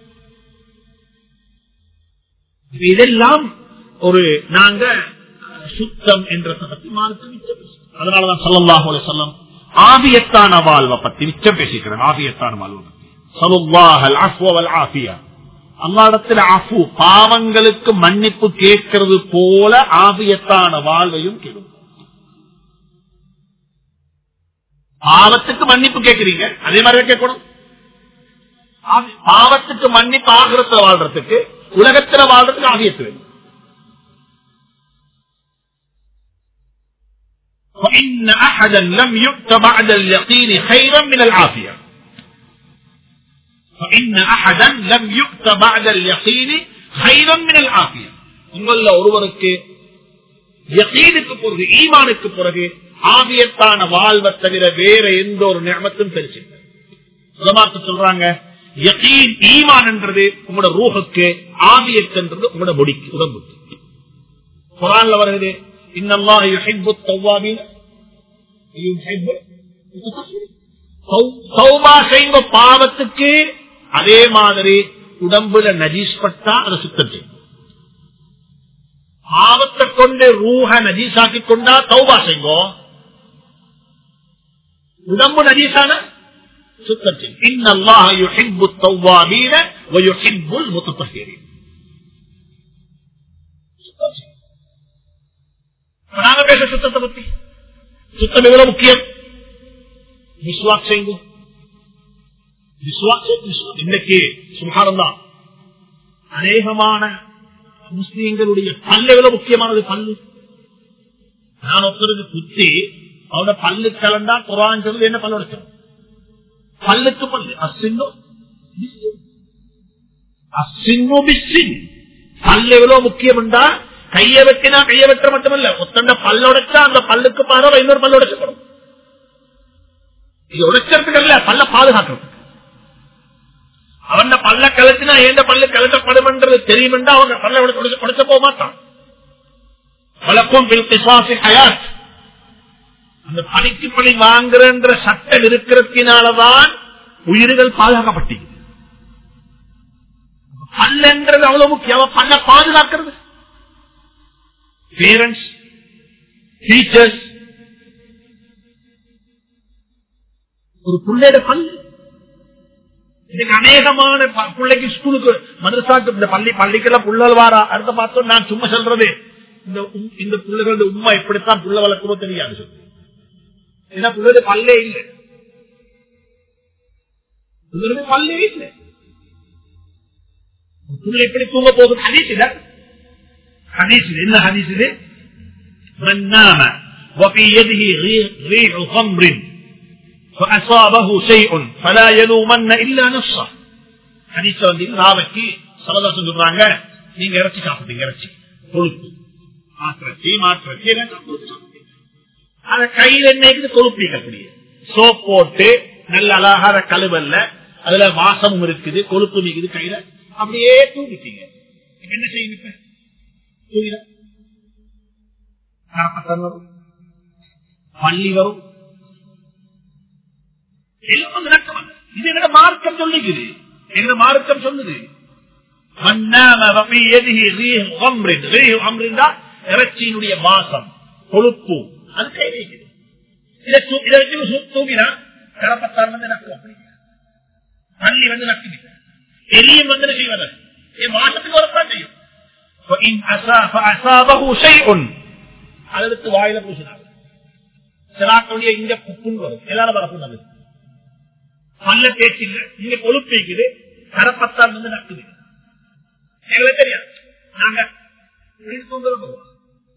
இதெல்லாம் ஒரு நாங்க சுத்தம் என்ற பத்தி மார்க்க மிச்சம் அதனாலதான் சொல்லல்லாஹு சொல்லம் ஆபியத்தான வாழ்வை பத்தி மிச்சம் பேசிக்கிறேன் ஆபியத்தான வாழ்வை பத்தி சலுல்லாஹல் அஃபுவல் ஆபியா அல்லாடத்தில் அஃபு பாவங்களுக்கு மன்னிப்பு கேட்கிறது போல ஆபியத்தான வாழ்வையும் கேடும் பாவத்துக்கு மன்னிப்பு கேட்கிறீங்க அதே மாதிரி கேட்கணும் ஆவி- பாவத்துக்கு மன்னிப்பு ஆகிரத்துல வாழ்றதுக்கு உலகத்துல வாழ்றதுக்கு ஆகியத்து வேணும் فإن أحدا لم يؤت بعد اليقين خيرا من العافية فإن أحدا لم يؤت بعد اليقين خيرا من العافية உங்கள ஒருவருக்கு யகீனுக்கு பிறகு ஈமானுக்கு பிறகு ஆவியத்தான வாழ்வை தவிர வேற எந்த ஒரு நியமத்தும் பெருசு உலமாக்கு சொல்றாங்க யகீன் ஈமான் என்றது உங்களோட ரூஹுக்கு ஆவியத்தன்றது உங்களோட முடிக்கு உடம்புக்கு குரான்ல வருகிறது இன்னல்லாஹ் யுஹிப்பு தவ்வாபீன யுஹிப்பு தௌ- தௌபா செய்வ பாவத்துக்கு அதே மாதிரி உடம்புல நஜீஸ் பட்டா அதை சுத்தம் செய்யும் பாவத்தை கொண்டு ரூஹ நஜீஸாக்கி கொண்டா தௌபா செய்வோம் உடம்பு நஜீஸான சுத்தம் செய்யும் இன்னல்லாஹ யுஹிப்பு தவ்வாபீன வயுஹிப்புல் முத்தஹிரீன் சுத்தம் செய்யும் இப்ப நாங்க பேச சுத்தத்தை பத்தி சுத்தம் எவ்வளவு முக்கியம் விஸ்வாக் செய்யுங்க விஸ்வாக் விஸ்வாக். இன்னைக்கு சுகாரம்தான் அநேகமான முஸ்லீம்களுடைய பல்லு எவ்வளவு முக்கியமானது பல்லு நான் ஒருத்தருக்கு குத்தி அவனோட பல்லு கலண்டா குரான் சொல்லி என்ன பல்லு உடைச்சோம் பல்லுக்கு பல்லு அசின்னோ அசின்னோ பிஸ்ஸின் பல்லு எவ்வளவு முக்கியம் என்றா கைய வெட்டினா கைய வெட்ட மட்டுமல்ல ஒத்தண்ட பல்ல உடைச்சா அந்த பல்லுக்கு பாரவ இன்னொரு பல்லு உடைச்சப்படும் இது உடைக்கிறதுக்கு அல்ல பல்ல பாதுகாக்கிறது அவன் பல்ல கலத்தினா ஏந்த பல்லு கலட்டப்படும் என்றது தெரியும் அவங்க பல்ல உடைச்சு உடைச்ச போக மாட்டான் வழக்கம் பில்கிசாசி ஹயாத் அந்த பணிக்கு பணி வாங்குறன்ற சட்டம் இருக்கிறதுனாலதான் உயிர்கள் பாதுகாக்கப்பட்டது பல்லன்றது அவ்வளவு முக்கியம் அவன் பல்ல பாதுகாக்கிறது பேரண்ட்ஸ் டீச்சர்ஸ் ஒரு பிள்ளையோட பல்லு இதுக்கு அநேகமான ப- பிள்ளைக்கு ஸ்கூலுக்கு மதரசாக்கு இந்த பள்ளி பள்ளிக்கெல்லாம் புள்ளல் வாரா அடுத்த பார்த்தோம் நான் சும்மா சொல்றது இந்த உம்- இந்த பிள்ளைகளோட உண்மை எப்படித்தான் புள்ள வளர்க்கணும் தெரியாது சொல்லு ஏன்னா பிள்ளையோட பல்லே இல்லை பிள்ளையோட பல்லே இல்லை புள்ள எப்படி தூங்க போகுது ஹதீஸ் இல்ல ஹதீஸ் இது. என்ன ஹதீஸ் இது من نام وفي يده ريح ريح خمر فأصابه شيء فلا يلومن إلا نفسه حديث வந்து நாளைக்கு சலதாசன் சொல்றாங்க நீங்க இறைச்சி சாப்பிட்டீங்க இறைச்சி கொழுப்பு மாத்திரச்சி மாத்திரச்சி அத கையில என்னைக்கு கொழுப்பிக்கக்கூடிய சோப் போட்டு நல்ல அழகாத கழுவல்ல அதுல வாசமும் இருக்குது கொழுப்பு மிகுது கையில அப்படியே தூங்கிட்டீங்க இப்ப என்ன செய்யுங்க இப்ப தூங்கிட வரும் பள்ளி வரும் எல்லாம் வந்து நடக்கும். இது என்னோட மார்க்கம் சொல்லுகிறது என்னோட மார்க்கம் சொல்லுது மன்னாம வஃபி யதிஹி ரீஹ் அம்ரின். ரீஹ் அம்ரின்டா இறைச்சியினுடைய வாசம் கொழுப்பு அது கை வைக்குது இதை தூ- இதை வச்சு சு- தூங்கினா கடப்பத்தான் வந்து நக்கும் அப்படி பள்ளி வந்து நக்குது எலியும் வந்து என்ன செய்வது என் வாசத்துக்கு வரத்தான் செய்யும் فإن أسا- فأصابه شيء அதற்கு வாயில பூசினார் சிலாக்களுடைய இங்க புண் வரும் எல்லாரும் வரப்புண் அது பல்ல பேச்சு இல்ல இங்க கொழுப்பு வைக்குது கரப்பத்தான் வந்து நக்குது எங்களுக்கு தெரியாது நாங்க வீடு தூங்குறது போவோம்.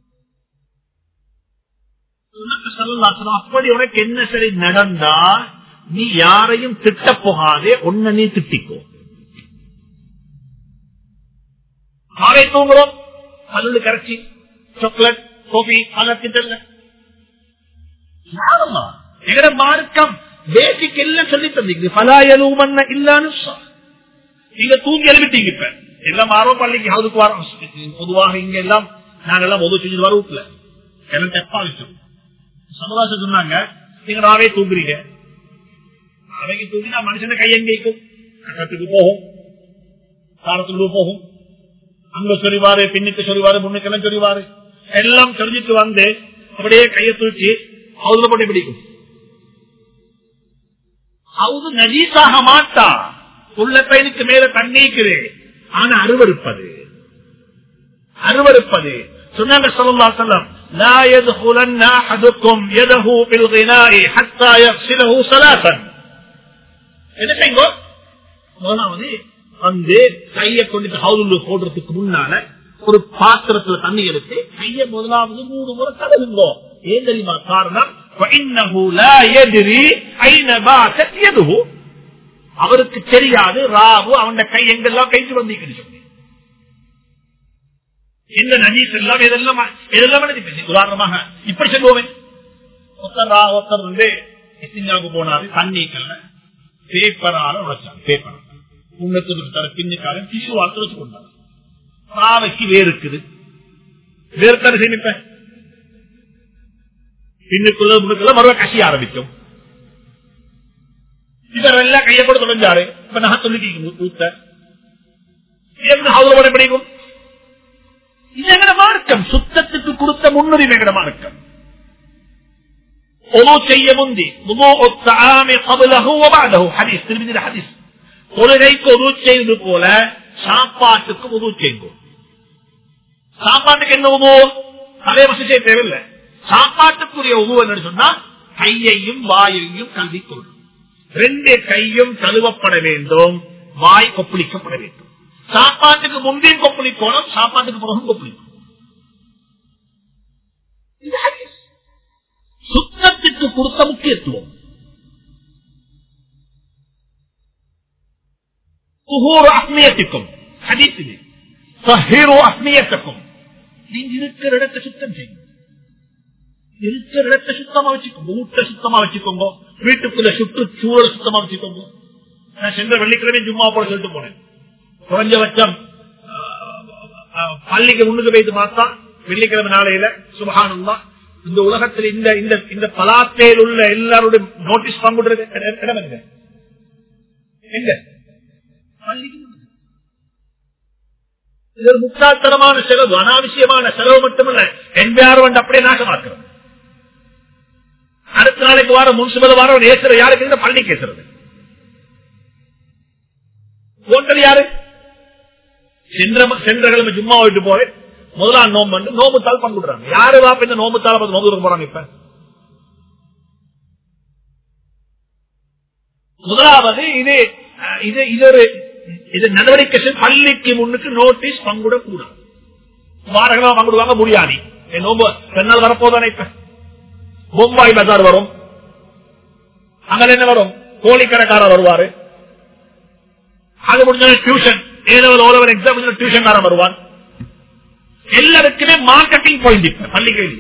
சுன்னத்து ஸல்லல்லாஹு அலைஹி வஸல்லம், அப்படி உனக்கு என்ன சரி நடந்தா நீ யாரையும் திட்ட போகாதே ஒன்ன நீ திட்டிக்கோ காலை தூங்குறோம் பல்லு கரைச்சி சாக்லேட் கோபி பல திட்டல யாருமா எங்கட மார்க்கம் பேசிக் எல்லாம் சொல்லி தந்தீங்க பலாயலூமன்ன இல்லான்னு சொ- நீங்க தூங்கி எழுப்பிட்டீங்க இப்ப எல்லாம் ஆர்வம் பள்ளிக்கு ஹவுதுக்கு வரோம் பொதுவாக இங்க எல்லாம் நாங்கெல்லாம் உதவி செஞ்சு வர வீட்டுல எல்லாம் தெப்பா வச்சோம் சமதாசம் சொன்னாங்க நீங்க நாவே தூங்குறீங்க நாளைக்கு தூங்கினா மனுஷன கை எங்கேக்கும் கட்டத்துக்கு போகும் காலத்துக்கு போகும் அங்க சொல்லிவாரு பின்னுக்கு சொல்லிவாரு முன்னுக்கெல்லாம் சொல்லிவாரு எல்லாம் தெரிஞ்சிட்டு வந்து அப்படியே கையை தூக்கி ஹவுதுல போட்டு பிடிக்கும் ஹவுது நஜீஸாக மாட்டா உள்ள பையனுக்கு மேல தண்ணீக்குது ஆனா அருவருப்பது அருவருப்பது சொன்னாங்க சொல்லா சொல்லம் لا يدخلن أحدكم يده في الغناء حتى يغسله ثلاثا என்ன செய்யுங்க முதலாவது அந்த கையை கொண்டு ஹவுலுள்ள போடுறதுக்கு முன்னால ஒரு பாத்திரத்துல தண்ணி எடுத்து கையை முதலாவது மூணு முறை கழுவுங்கோ ஏன் தெரியுமா காரணம் فإنه لا يدري أين باتت يده. அவருக்கு தெரியாது ராவு அவன் கை எங்கெல்லாம் கைத்து வந்திருக்கு சொல்லி இந்த நஜீஸ் எல்லாம் இதெல்லாம் இதெல்லாம் நினைப்பேன். உதாரணமாக இப்படி சொல்லுவேன் ஒருத்தர் ரா ஒருத்தர் வந்து இஸ்திஞ்சாவுக்கு போனாரு தண்ணிக்கல்ல பேப்பரால உழைச்சாங்க பேப்பர் முன்னத்துக்கு தர பின்னுக்காக டிஷ்யூ வார்த்தை வச்சு கொண்டாங்க ராவைக்கு வேர் இருக்குது வேர்த்தரை சேமிப்பேன் பின்னுக்குள்ள முன்னுக்குள்ள மறுவ கசி ஆரம்பிக்கும் இதெல்லாம் கையை கூட தொலைஞ்சாரு இப்ப நான் சொல்லிட்டீங்க ஊத்த எப்படி ஹவுல படிக்கும் இது எங்கட மார்க்கம் சுத்தத்துக்கு கொடுத்த முன்னுரிமை எங்கட மார்க்கம் ஒலு செய்ய முந்தி ஹதீஸ் திரும்பி ஹதீஸ் தொழுகைக்கு உதவு செய்வது போல சாப்பாட்டுக்கு உதவு செய்வோம் சாப்பாட்டுக்கு என்ன உதவு தலைவசம் செய்ய தேவையில்லை சாப்பாட்டுக்குரிய உதவு என்னன்னு சொன்னா கையையும் வாயையும் கல்விக்கொள்ளும் ரெண்டு கையும் கழுவப்பட வேண்டும் வாய் கொப்பளிக்கப்பட வேண்டும் சாப்பாட்டுக்கு முந்தையும் கொப்பளிக்கணும் சாப்பாட்டுக்கு பிறகும் கொப்பளிக்கணும் இது ஹதீஸ். சுத்தத்துக்கு கொடுத்த முக்கியத்துவம் துகூர் அக்னியத்துக்கும் ஹதீஸிலே தஹீரு அக்னியத்துக்கும் நீங்க இருக்கிற இடத்தை சுத்தம் செய்யுங்க இருக்கிற இடத்தை சுத்தமா வச்சுக்கோங்க வீட்டை சுத்தமா வச்சுக்கோங்க வீட்டுக்குள்ள சுற்றுச்சூழல் சுத்தமா வச்சுக்கோங்க நான் சென்ற வெள்ளிக்கிழமை ஜும்மா போல சொல்லிட்டு போனேன் குறைஞ்சபட்சம் அஹ், பள்ளிக்கு முன்னுக்கு வைத்து பார்த்தா வெள்ளிக்கிழமை நாளையில சுபகானம் தான் இந்த உலகத்தில் இந்த இந்த இந்த பலாத்தையில் உள்ள எல்லாருடைய நோட்டீஸ் பங்குடுறது இடம் எங்க எங்க பள்ளிக்கு முன்னுக்கு. இது ஒரு முட்டாள்தனமான செலவு அனாவசியமான செலவு மட்டுமல்ல என்விரான்மெண்ட் அப்படியே நாசமாக்குறது அடுத்த நாளைக்கு வார முன்சிபல் வாரம் ஏசுற யாருக்கு இந்த பள்ளி கேசுறது ஓட்டல் யாரு சென்ற சென்ற கிழமை சும்மா விட்டு போய் முதலாம் நோம்பு வந்து நோம்பு தாள் பங்குடுறாங்க யாரு வாப்ப இந்த நோம்பு தாள் பார்த்து நோம்பு போறாங்க இப்ப முதலாவது இது அஹ், இது இது ஒரு இது நடவடிக்கை செய்- பள்ளிக்கு முன்னுக்கு நோட்டீஸ் பங்குட கூடாது வாரங்களா பங்குடுவாங்க முடியாது என் நோம்பு பெண்ணால் வரப்போதானே இப்ப பொம்பாய் பஜார் வரும் அங்க என்ன வரும் கோழிக்கடைக்காரர் வருவாரு அது முடிஞ்ச டியூஷன் ஏதோ ஓலவர் எக்ஸாம் டியூஷன் வருவான் எல்லாருக்குமே மார்க்கெட்டிங் பாயிண்ட் இப்ப பள்ளிகளிலேயே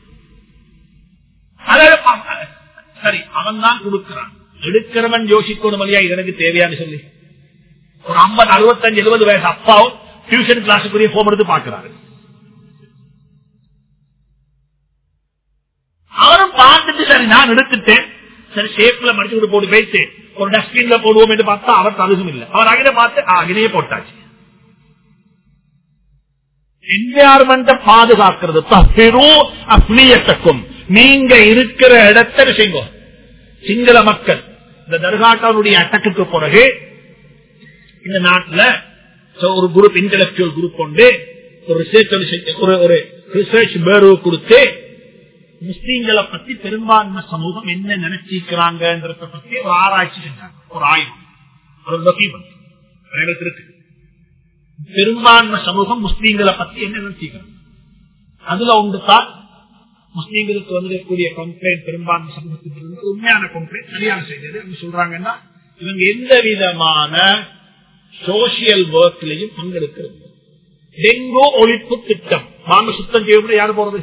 அதாவது ப- சரி அவன் தான் கொடுக்கிறான் எடுக்கிறவன் யோசிக்கணும் இல்லையா இது எனக்கு தேவையான்னு சொல்லி ஒரு ஐம்பது அறுபத்தஞ்சு எழுபது வயசு அப்பாவும் டியூஷன் கிளாஸுக்குரிய போம் எடுத்து பாக்குறாரு அவரும் பார்த்துட்டு சரி நான் எடுத்துட்டேன் சரி ஷேப்ல மடிச்சு விட்டு போட்டு போயிட்டு ஒரு டஸ்ட்பின்ல போடுவோம் என்று பார்த்தா அவர் தகுதும் இல்லை அவர் அகிலே பார்த்து அகிலேயே போட்டாச்சு என்விரான்மெண்ட பாதுகாக்கிறது தப்பிரோ அப்னியத்தக்கும் நீங்க இருக்கிற இடத்தை செய்யுங்க சிங்கள மக்கள் இந்த தர்காட்டாவுடைய அட்டத்துக்கு பிறகு இந்த நாட்டுல so ஒரு குரூப் இன்டலக்சுவல் குரூப் கொண்டு ஒரு ரிசர்ச் ஒரு ஒரு ரிசர்ச் பேரு கொடுத்து முஸ்லீம்களை பத்தி பெரும்பான்மை சமூகம் என்ன நினைச்சிருக்கிறாங்கன்றத பத்தி ஒரு ஆராய்ச்சி செஞ்சாங்க ஒரு ஆய்வு ஒரு document. எங்களுக்கு இருக்கு பெரும்பான்மை சமூகம் முஸ்லீம்களை பத்தி என்ன நினைச்சிருக்கிறாங்க அதுல ஒன்று தான் முஸ்லீம்களுக்கு வந்திருக்கக்கூடிய கம்ப்ளைண்ட் பெரும்பான்மை சமூகத்துக்கு இருந்து உண்மையான கம்ப்ளைண்ட் சரியான செய்தது அவங்க சொல்றாங்கன்னா இவங்க எந்த விதமான சோசியல் ஒர்க்லையும் பங்கெடுக்கிறது டெங்கு ஒழிப்பு திட்டம் வாங்க சுத்தம் செய்ய யாரு போறது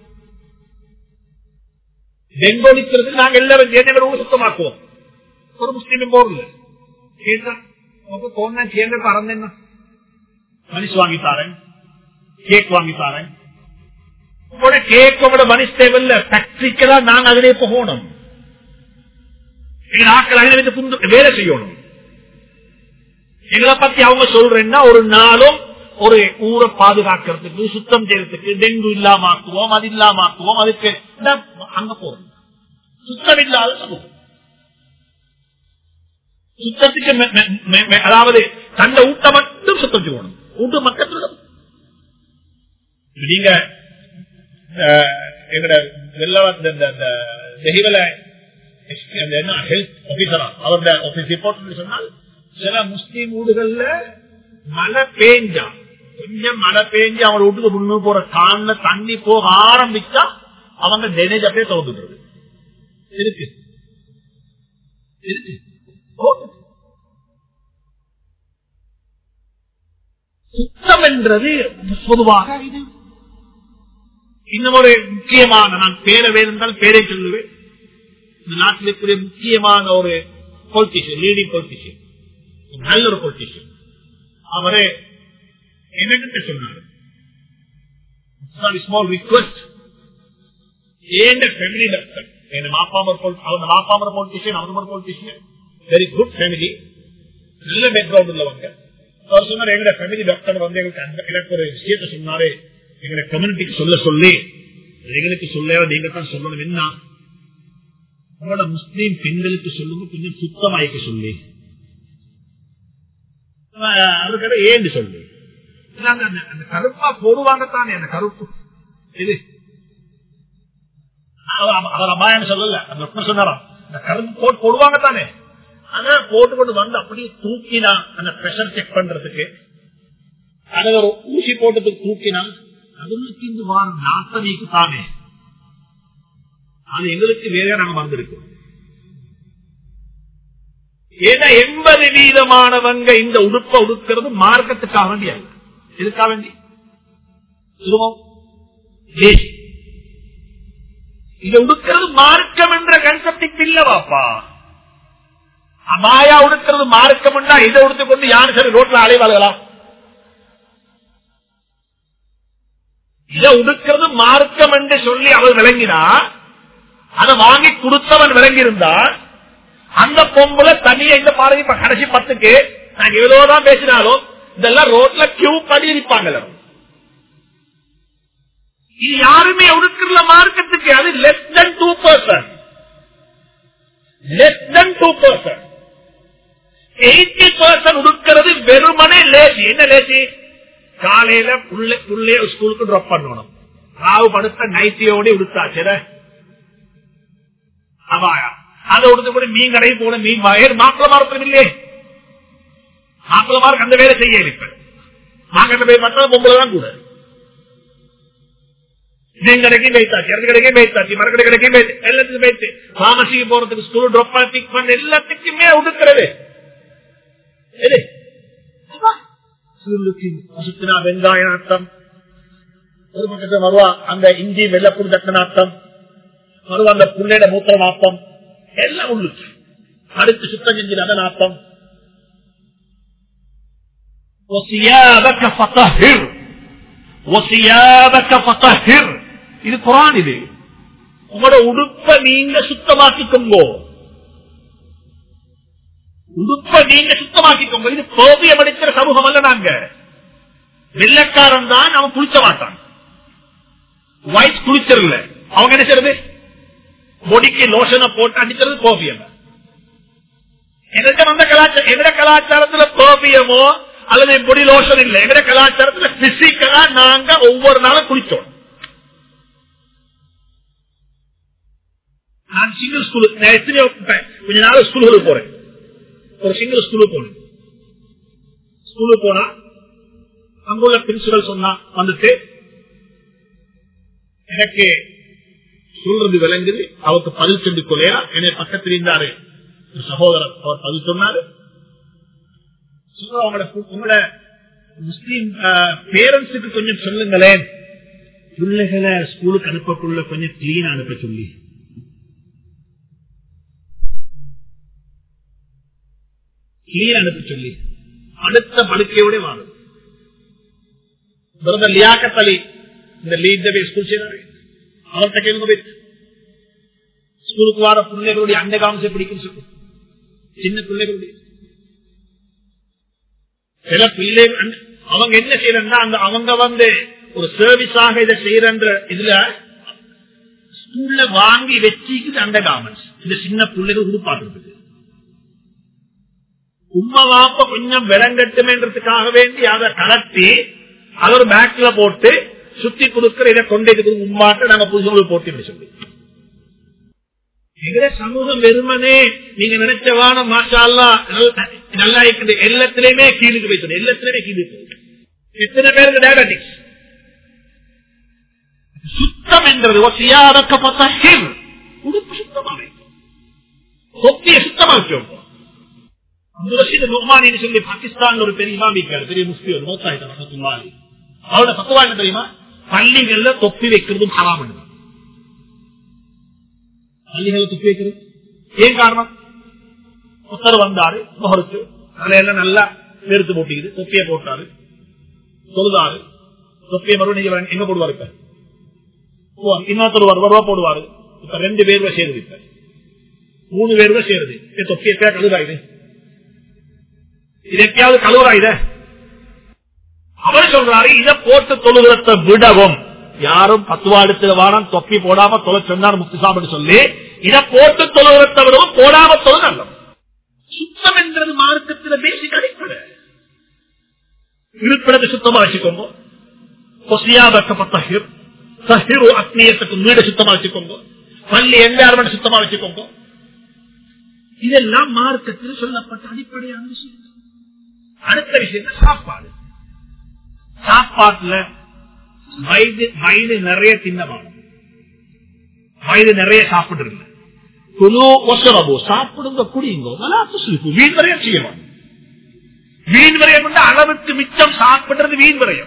டெங்கு ஒழிக்கிறதுக்கு நாங்க எல்லாரும் சேர்ந்து சுத்தமாக்குவோம் ஒரு முஸ்லீமும் போறதில்ல கேட்டா உங்க தோணா சேர்ந்து பறந்தேன்னா மனுஷ் வாங்கி தாரேன் கேக் வாங்கி தாரேன் உங்களோட கேக்கோட மனுஷ் தேவையில்ல பிராக்டிக்கலா நாங்க அதிலே போகணும் எங்க ஆக்கள் அதில் வந்து புந்து வேலை செய்யணும் எங்களை பத்தி அவங்க சொல்றேன்னா ஒரு நாளும் ஒரு ஊரை பாதுகாக்கிறதுக்கு சுத்தம் செய்யறதுக்கு டெங்கு இல்லாம ஆக்குவோம் அது இல்லாம ஆக்குவோம் அதுக்கு இந்த அங்க போறோம் சுத்தம் இல்லாத சமூகம் சுத்தத்துக்கு மெ- மெ- மெ- மெ- அதாவது தந்த ஊட்ட மட்டும் சுத்தம் செய்யணும் ஊட்டு மக்கள் நீங்க எங்கட வெள்ளவந்த இந்த தெஹிவல என்ன ஹெல்த் ஆபீசரா அவருடைய ஆபீஸ் ரிப்போர்ட் சொன்னால் சில முஸ்லீம் வீடுகள்ல மழை பேஞ்சா கொஞ்சம் மழை பேஞ்சு அவங்க வீட்டுக்கு முன்னு போற காண்ல தண்ணி போக ஆரம்பிச்சா அவங்க டெனேஜ் அப்படியே திறந்துடுறது இருக்கு இருக்கு சுத்தம் என்றது பொதுவாக இது இன்னும் ஒரு முக்கியமான நான் பேரை வேணுந்தால் பேரை சொல்லுவேன் இந்த நாட்டில் இருக்கக்கூடிய முக்கியமான ஒரு பொலிட்டிஷியன் லீடிங் பொலிட்டிஷியன் நல்ல ஒரு பொலிட்டிஷியன் அவரே என்னகிட்ட சொன்னார் small request and family doctor என் மாப்பாமர் அவங்க மாப்பாமர் பொலிட்டிஷியன் அவங்க பொலிட்டிஷியன் வெரி குட் ஃபேமிலி நல்ல பேக்ரவுண்ட் உள்ளவங்க அவர் சொன்னார் எங்க ஃபேமிலி டாக்டர் வந்து எங்களுக்கு அந்த எனக்கு ஒரு விஷயத்த சொன்னாரு எங்களை கம்யூனிட்டிக்கு சொல்ல சொல்லி எங்களுக்கு சொல்ல நீங்க தான் சொல்லணும் என்ன உங்களோட முஸ்லீம் பெண்களுக்கு சொல்லுங்க கொஞ்சம் சுத்தமாய்க்க சொல்லி அதுக்கட ஏன்னு சொல்லு அந்த கருப்பா போடுவாங்க தானே அந்த கருப்பு இது அவர் அபாயம் சொல்லல அந்த சொன்னாராம் அந்த கருப்பு போட்டு போடுவாங்க தானே ஆனா போட்டு கொண்டு வந்து அப்படியே தூக்கினா அந்த பிரஷர் செக் பண்றதுக்கு அதை ஒரு ஊசி போட்டதுக்கு தூக்கினா அதுக்கு இந்த வாரம் நாத்தனைக்கு தானே அது எங்களுக்கு வேற நாங்க வந்திருக்கோம் ஏன்னா எண்பது வீதமானவங்க இந்த உடுப்ப உடுக்கிறது மார்க்கத்துக்காக வேண்டிய எதுக்காக வேண்டி இதை உடுக்கிறது மார்க்கம் என்ற கன்செப்டுக்கு இல்லவாப்பா அபாயா உடுக்கிறது மார்க்கம்னா இதை உடுத்து கொண்டு யாரு சரி ரோட்ல அலைவாளர்களா இதை உடுக்கிறது மார்க்கம் என்று சொல்லி அவர் விளங்கினா அதை வாங்கி கொடுத்தவன் விளங்கி இருந்தா அந்த பொம்புல தனியா இந்த பாருங்க இப்ப கடைசி பத்துக்கு நாங்க எவ்வளவுதான் பேசினாலும் இதெல்லாம் ரோட்ல கியூ பண்ணி இருப்பாங்கல்ல இது யாருமே உடுக்கிறல மார்க்கத்துக்கு அது less than two percent less than two percent eighty percent உடுக்கிறது வெறுமனே லேசி என்ன லேசி காலையில புள்ளே ஸ்கூலுக்கு ட்ராப் பண்ணணும் ராவு படுத்த நைட்டியோட உடுத்தாச்சு அவாயா அதை உடுத்து கூட மீன் கடையில் போன மீன் வாயர் மாப்பிள மார்க்கம் இல்லையே மாப்பிள மார்க் அந்த வேலை செய்ய இப்ப மாங்கட்ட போய் பார்த்தா பொம்பளை தான் கூட மீன் கடைக்கும் வைத்தாச்சு இறந்து கடைக்கும் வைத்தாச்சு மரக்கடை கடைக்கும் எல்லாத்துக்கும் வைத்து பாமசிக்கு போறதுக்கு ஸ்கூல் ட்ராப் பிக் பண்ண எல்லாத்துக்குமே உடுக்கிறது வெங்காய நாட்டம் ஒரு பக்கத்தில் வருவா அந்த இஞ்சி வெள்ளப்பூர் தட்ட நாட்டம் வருவா அந்த புள்ளையிட மூத்திர நாட்டம் எல்லாம் உள்ளுக்கு அடுத்து சுத்தம் செஞ்சு அந்த நாட்டம் இது குரான் இது உங்களோட உடுப்ப நீங்க சுத்தமாக்கிக்கோங்கோ உடுப்ப நீங்க சுத்தமாக்கிக்கோங்க இது கோபியம் அடிக்கிற சமூகம் அல்ல நாங்க வெள்ளக்காரன் தான் அவன் குளிச்ச மாட்டான் ஒயிட் குளிச்சர்ல அவங்க என்ன செய்யறது பொடிக்கு லோஷனை போட்டு அடிக்கிறது கோபியம் எனக்கு அந்த கலாச்சாரம் எங்க கலாச்சாரத்துல கோபியமோ அல்லது பொடி லோஷன் இல்லை எங்க கலாச்சாரத்துல பிசிக்கலா நாங்க ஒவ்வொரு நாளும் குளிச்சோம் நான் சிங்கிள் ஸ்கூலுக்கு நான் எத்தனையோ கொஞ்ச நாள் ஸ்கூலுக்கு போறேன் ஒரு சிங்கிள் ஸ்கூலுக்கு போனேன் ஸ்கூலுக்கு போனா அங்குள்ள பிரின்சிபல் சொன்னா வந்துட்டு எனக்கு சொல்றது விளங்குது அவருக்கு பதில் சென்று கொள்ளையா என்னை பக்கத்தில் இருந்தாரு ஒரு சகோதரர் அவர் பதில் சொன்னாரு உங்களோட உங்களோட முஸ்லீம் பேரண்ட்ஸுக்கு கொஞ்சம் சொல்லுங்களேன் பிள்ளைகளை ஸ்கூலுக்கு அனுப்பக்குள்ள கொஞ்சம் கிளீன் அனுப்ப சொல்லி கிளீன் அனுப்ப சொல்லி அடுத்த படுக்கையோட வாழும் பிரதர் லியாக்கத் அலி இந்த லீட் ஸ்கூல் செய்தாரு அவர்கிட்ட கேளுங்க போய் ஸ்கூலுக்கு வர பிள்ளைகளுடைய அண்டை காமிச்சு பிடிக்கும் சொல்லு சின்ன பிள்ளைகளுடைய சில பிள்ளை அவங்க என்ன செய்யறா அந்த அவங்க வந்து ஒரு சர்வீஸாக இதை செய்யற இதுல ஸ்கூல்ல வாங்கி வச்சுக்குது அண்டை கார்மெண்ட்ஸ் இந்த சின்ன பிள்ளைகள் உருப்பாடுறதுக்கு உண்மை வாப்ப கொஞ்சம் விளங்கட்டுமேன்றதுக்காக வேண்டி அதை கலத்தி அதை ஒரு பேக்ல போட்டு சுத்தி கொடுக்கிற இதை கொண்டே உண்மாட்ட நாங்க புதுசு போட்டு சொல்லி எங்கட சமூகம் வெறுமனே நீங்க நினைச்ச வானம் மாஷா நல்லா இருக்குது எல்லாத்திலையுமே கீழுக்கு வைக்கணும் எல்லாத்திலுமே கீழுக்கு எத்தனை பேருக்கு டயபெட்டிக்ஸ் சுத்தம் என்றது ஒசியாதக்கப்பட்ட உடுப்பு சுத்தமா வைக்கும் தொப்பிய சுத்தமா வைக்கும் நுமானின்னு சொல்லி பாகிஸ்தான் ஒரு பெரிய இமாமிக்காரு பெரிய முஸ்லி ஒரு மோத்தாயிட்டாங்க அவரோட பக்குவா என்ன தெரியுமா பள்ளிகள்ல தொப்பி வைக்கிறதும் ஹராம் பள்ளிகளை துப்பி வைக்கிறது ஏன் காரணம் ஒருத்தர் வந்தாரு முகருக்கு தலையெல்லாம் நல்லா வெறுத்து போட்டிக்குது தொப்பிய போட்டாரு சொல்லுதாரு தொப்பிய மறுபடியும் எங்க போடுவாரு இப்ப இன்னொருத்தர் ஒரு ரூபா போடுவாரு இப்ப ரெண்டு பேருவா சேருது இப்ப மூணு பேருவா சேருது தொப்பி எப்பயா கழுதா இது இது எப்பயாவது கழுவுறா இத அவர் சொல்றாரு இதை போட்டு தொழுகிறத விடவும் யாரும் பத்துவா எடுத்துல வாரம் தொப்பி போடாம தொலை சொன்னார் முக்திசாமி சொல்லி இதை போட்டு தொழுகிறத விடவும் போடாம தொழு நல்லது சுத்தம் என்றது மார்க்கத்தில் பேசிக் அடிப்படை இருப்பிடத்தை சுத்தமா வச்சுக்கோங்க கொசியா வைக்கப்பட்ட சஹிரு அக்னியத்துக்கு வீடு சுத்தமா வச்சுக்கோங்க பள்ளி என்வாரன்மெண்ட் சுத்தமா வச்சுக்கோங்க இதெல்லாம் மார்க்கத்தில் சொல்லப்பட்ட அடிப்படையான விஷயம் அடுத்த விஷயம் சாப்பாடு சாப்பாட்டுல வயது வயது நிறைய தின்னமான வயது நிறைய சாப்பிடுறது குழு ஒசரபோ சாப்பிடுங்க குடியுங்க வீண் வரையம் செய்யணும் வீண் வரையம் அளவுக்கு மிச்சம் சாப்பிடுறது வீண் வரையம்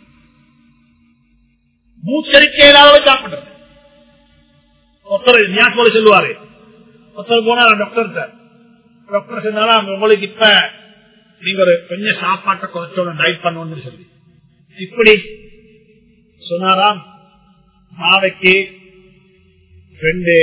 மூச்சரிக்கை இல்லாத சாப்பிடுறது ஒருத்தர் ஞாபகம் சொல்லுவாரு ஒருத்தர் போனா டாக்டர் டாக்டர் சொன்னாலும் உங்களுக்கு இப்ப நீங்க ஒரு கொஞ்சம் சாப்பாட்டை குறைச்சோட டயட் பண்ணணும்னு சொல்லி இப்படி சொன்னாராம் நாளைக்கு ரெண்டு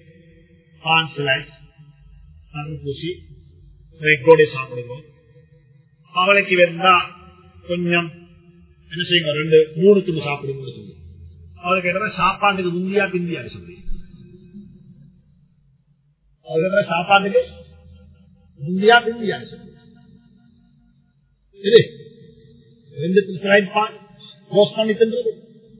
பூசி ரெக்கோடி சாப்பிடுவோம் அவளைக்கு வேணா கொஞ்சம் என்ன செய்யுங்க ரெண்டு மூணு துண்டு சாப்பிடுங்க சொல்லி அவளுக்கு என்ன சாப்பாட்டுக்கு முந்தியா பிந்தியா சொல்லி அவளுக்கு சாப்பாட்டுக்கு முந்தியா பிந்தியா சொல்லி ரெண்டு ஸ்லைட் போஸ்ட் பண்ணி தின்றது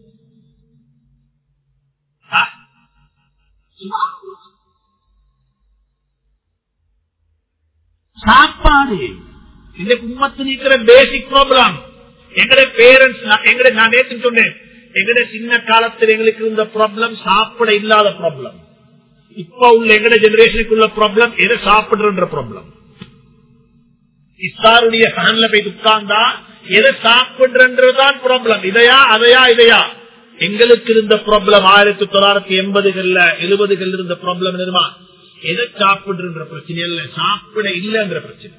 சாப்பாடு இந்த குடும்பத்தில் இருக்கிற பேசிக் ப்ராப்ளம் எங்கட பேரண்ட்ஸ் எங்கட நான் நேற்று சொன்னேன் எங்கட சின்ன காலத்தில் எங்களுக்கு இருந்த ப்ராப்ளம் சாப்பிட இல்லாத ப்ராப்ளம் இப்ப உள்ள எங்கட ஜெனரேஷனுக்கு உள்ள ப்ராப்ளம் எதை சாப்பிடுற ப்ராப்ளம் இஸ்தாருடைய ஃபேன்ல போய் உட்கார்ந்தா எதை சாப்பிடுறதுதான் ப்ராப்ளம் இதையா அதையா இதையா எங்களுக்கு இருந்த ப்ராப்ளம் ஆயிரத்தி தொள்ளாயிரத்தி எண்பதுகள்ல எழுபதுகள் இருந்த ப்ராப்ளம் என்னமா எதை சாப்பிடுற பிரச்சனை இல்ல சாப்பிட இல்லைன்ற பிரச்சனை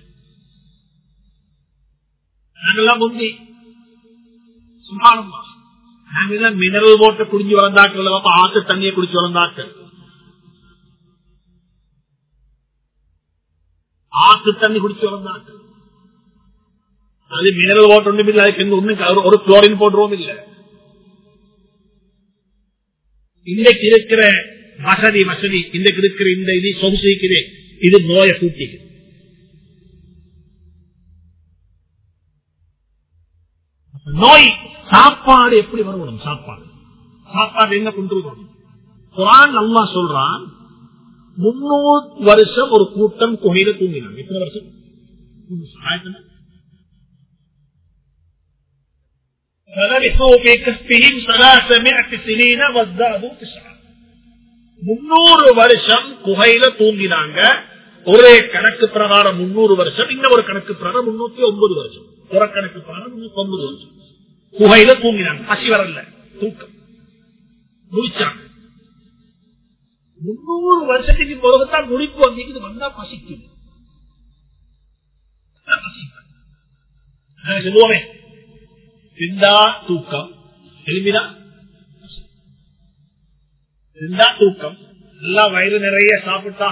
நாங்கெல்லாம் முந்தி சுமாரமா நாங்கெல்லாம் மினரல் வாட்டர் குடிஞ்சு வளர்ந்தாக்கள் ஆத்து தண்ணியை குடிச்சு வளர்ந்தாக்கள் ஆத்து தண்ணி குடிச்சு வளர்ந்தாக்கள் அது மினரல் வாட்டர் ஒன்றும் இல்லை அதுக்கு ஒன்றும் ஒரு குளோரின் போடுறோம் இல்லை இன்றைக்கு இருக்கிற வசதி வசதி இன்றைக்கு இருக்கிற இந்த இது சொகுசிக்குது இது நோயை கூட்டிக்குது நோய் சாப்பாடு எப்படி வரணும் சாப்பாடு சாப்பாடு என்ன கொண்டு வரணும் குரான் அம்மா சொல்றான் முன்னூறு வருஷம் ஒரு கூட்டம் குகையில தூங்கினாங்க எத்தனை வருஷம் முன்னூறு வருஷம் குகையில தூங்கினாங்க ஒரே கணக்கு பிரகாரம் முன்னூறு வருஷம் இன்னொரு கணக்கு பிரகாரம் முன்னூத்தி ஒன்பது வருஷம் புறக்கணக்கு பிரகாரம் முன்னூத்தி ஒன்பது வருஷம் குகையில தூங்கினாங்க பசி வரல தூக்கம் முடிச்சாங்க முன்னூறு வருஷத்துக்கு பிறகுதான் முடிப்பு வந்து வந்தா பசிக்குது சொல்லுவோமே சிந்தா தூக்கம் எலும்பினா சிந்தா தூக்கம் நல்லா வயிறு நிறைய சாப்பிட்டா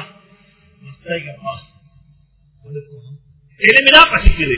எலும்பினா பசிக்குது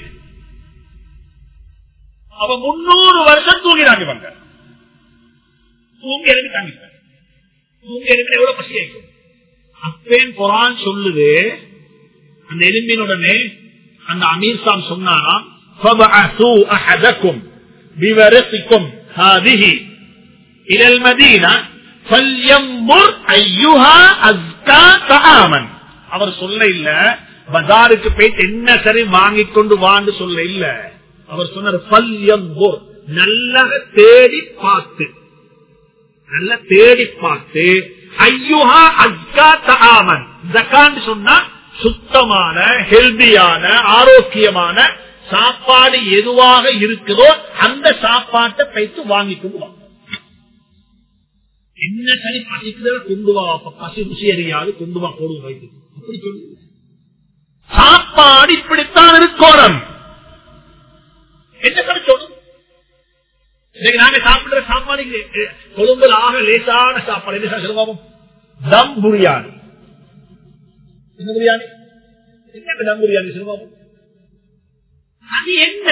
அவ முன்னூறு வருஷம் தூங்கினாங்க இவங்க தூங்கி எழுப்பி தாங்கிட்டாங்க தூங்கி எழுப்பி எவ்வளவு பசி ஆயிக்கும் அப்பேன் குரான் சொல்லுது அந்த எலும்பினுடனே அந்த அமீர் சாம் சொன்னாராம் فَبَعَثُوا أَحَدَكُمْ بِوَرِقِكُمْ هذه إلى المدينة فلينظر أيها أزكى طعاما அவர் சொல்ல இல்ல பஜாருக்கு போயிட்டு என்ன சரி வாங்கிக் கொண்டு வான்னு சொல்ல இல்ல அவர் சொன்னார் பல்யம்பூர் நல்லா தேடி பார்த்து நல்ல தேடி பார்த்து ஐயுஹா அஸ்கா தஆமன் ஜக்கான்னு சொன்னா சுத்தமான ஹெல்தியான ஆரோக்கியமான சாப்பாடு எதுவாக இருக்குதோ அந்த சாப்பாட்டை பைத்து வாங்கி கொண்டு வாங்க என்ன சரி பசிக்குதோ கொண்டு வா அப்ப பசி ருசி அறியாது கொண்டு வா போடுவோம் வைத்து அப்படி சொல்லு சாப்பாடு இப்படித்தான் இருக்கோரம் என்ன சரி சொல்லு இன்னைக்கு நாங்க சாப்பிடுற சாப்பாடு இங்க, அஹ், கொழும்புல ஆக லேசான சாப்பாடு என்ன சார் சொல்லுவோம் தம் பிரியாணி என்ன பிரியாணி என்ன தம் பிரியாணி சொல்லுவோம் அது என்ன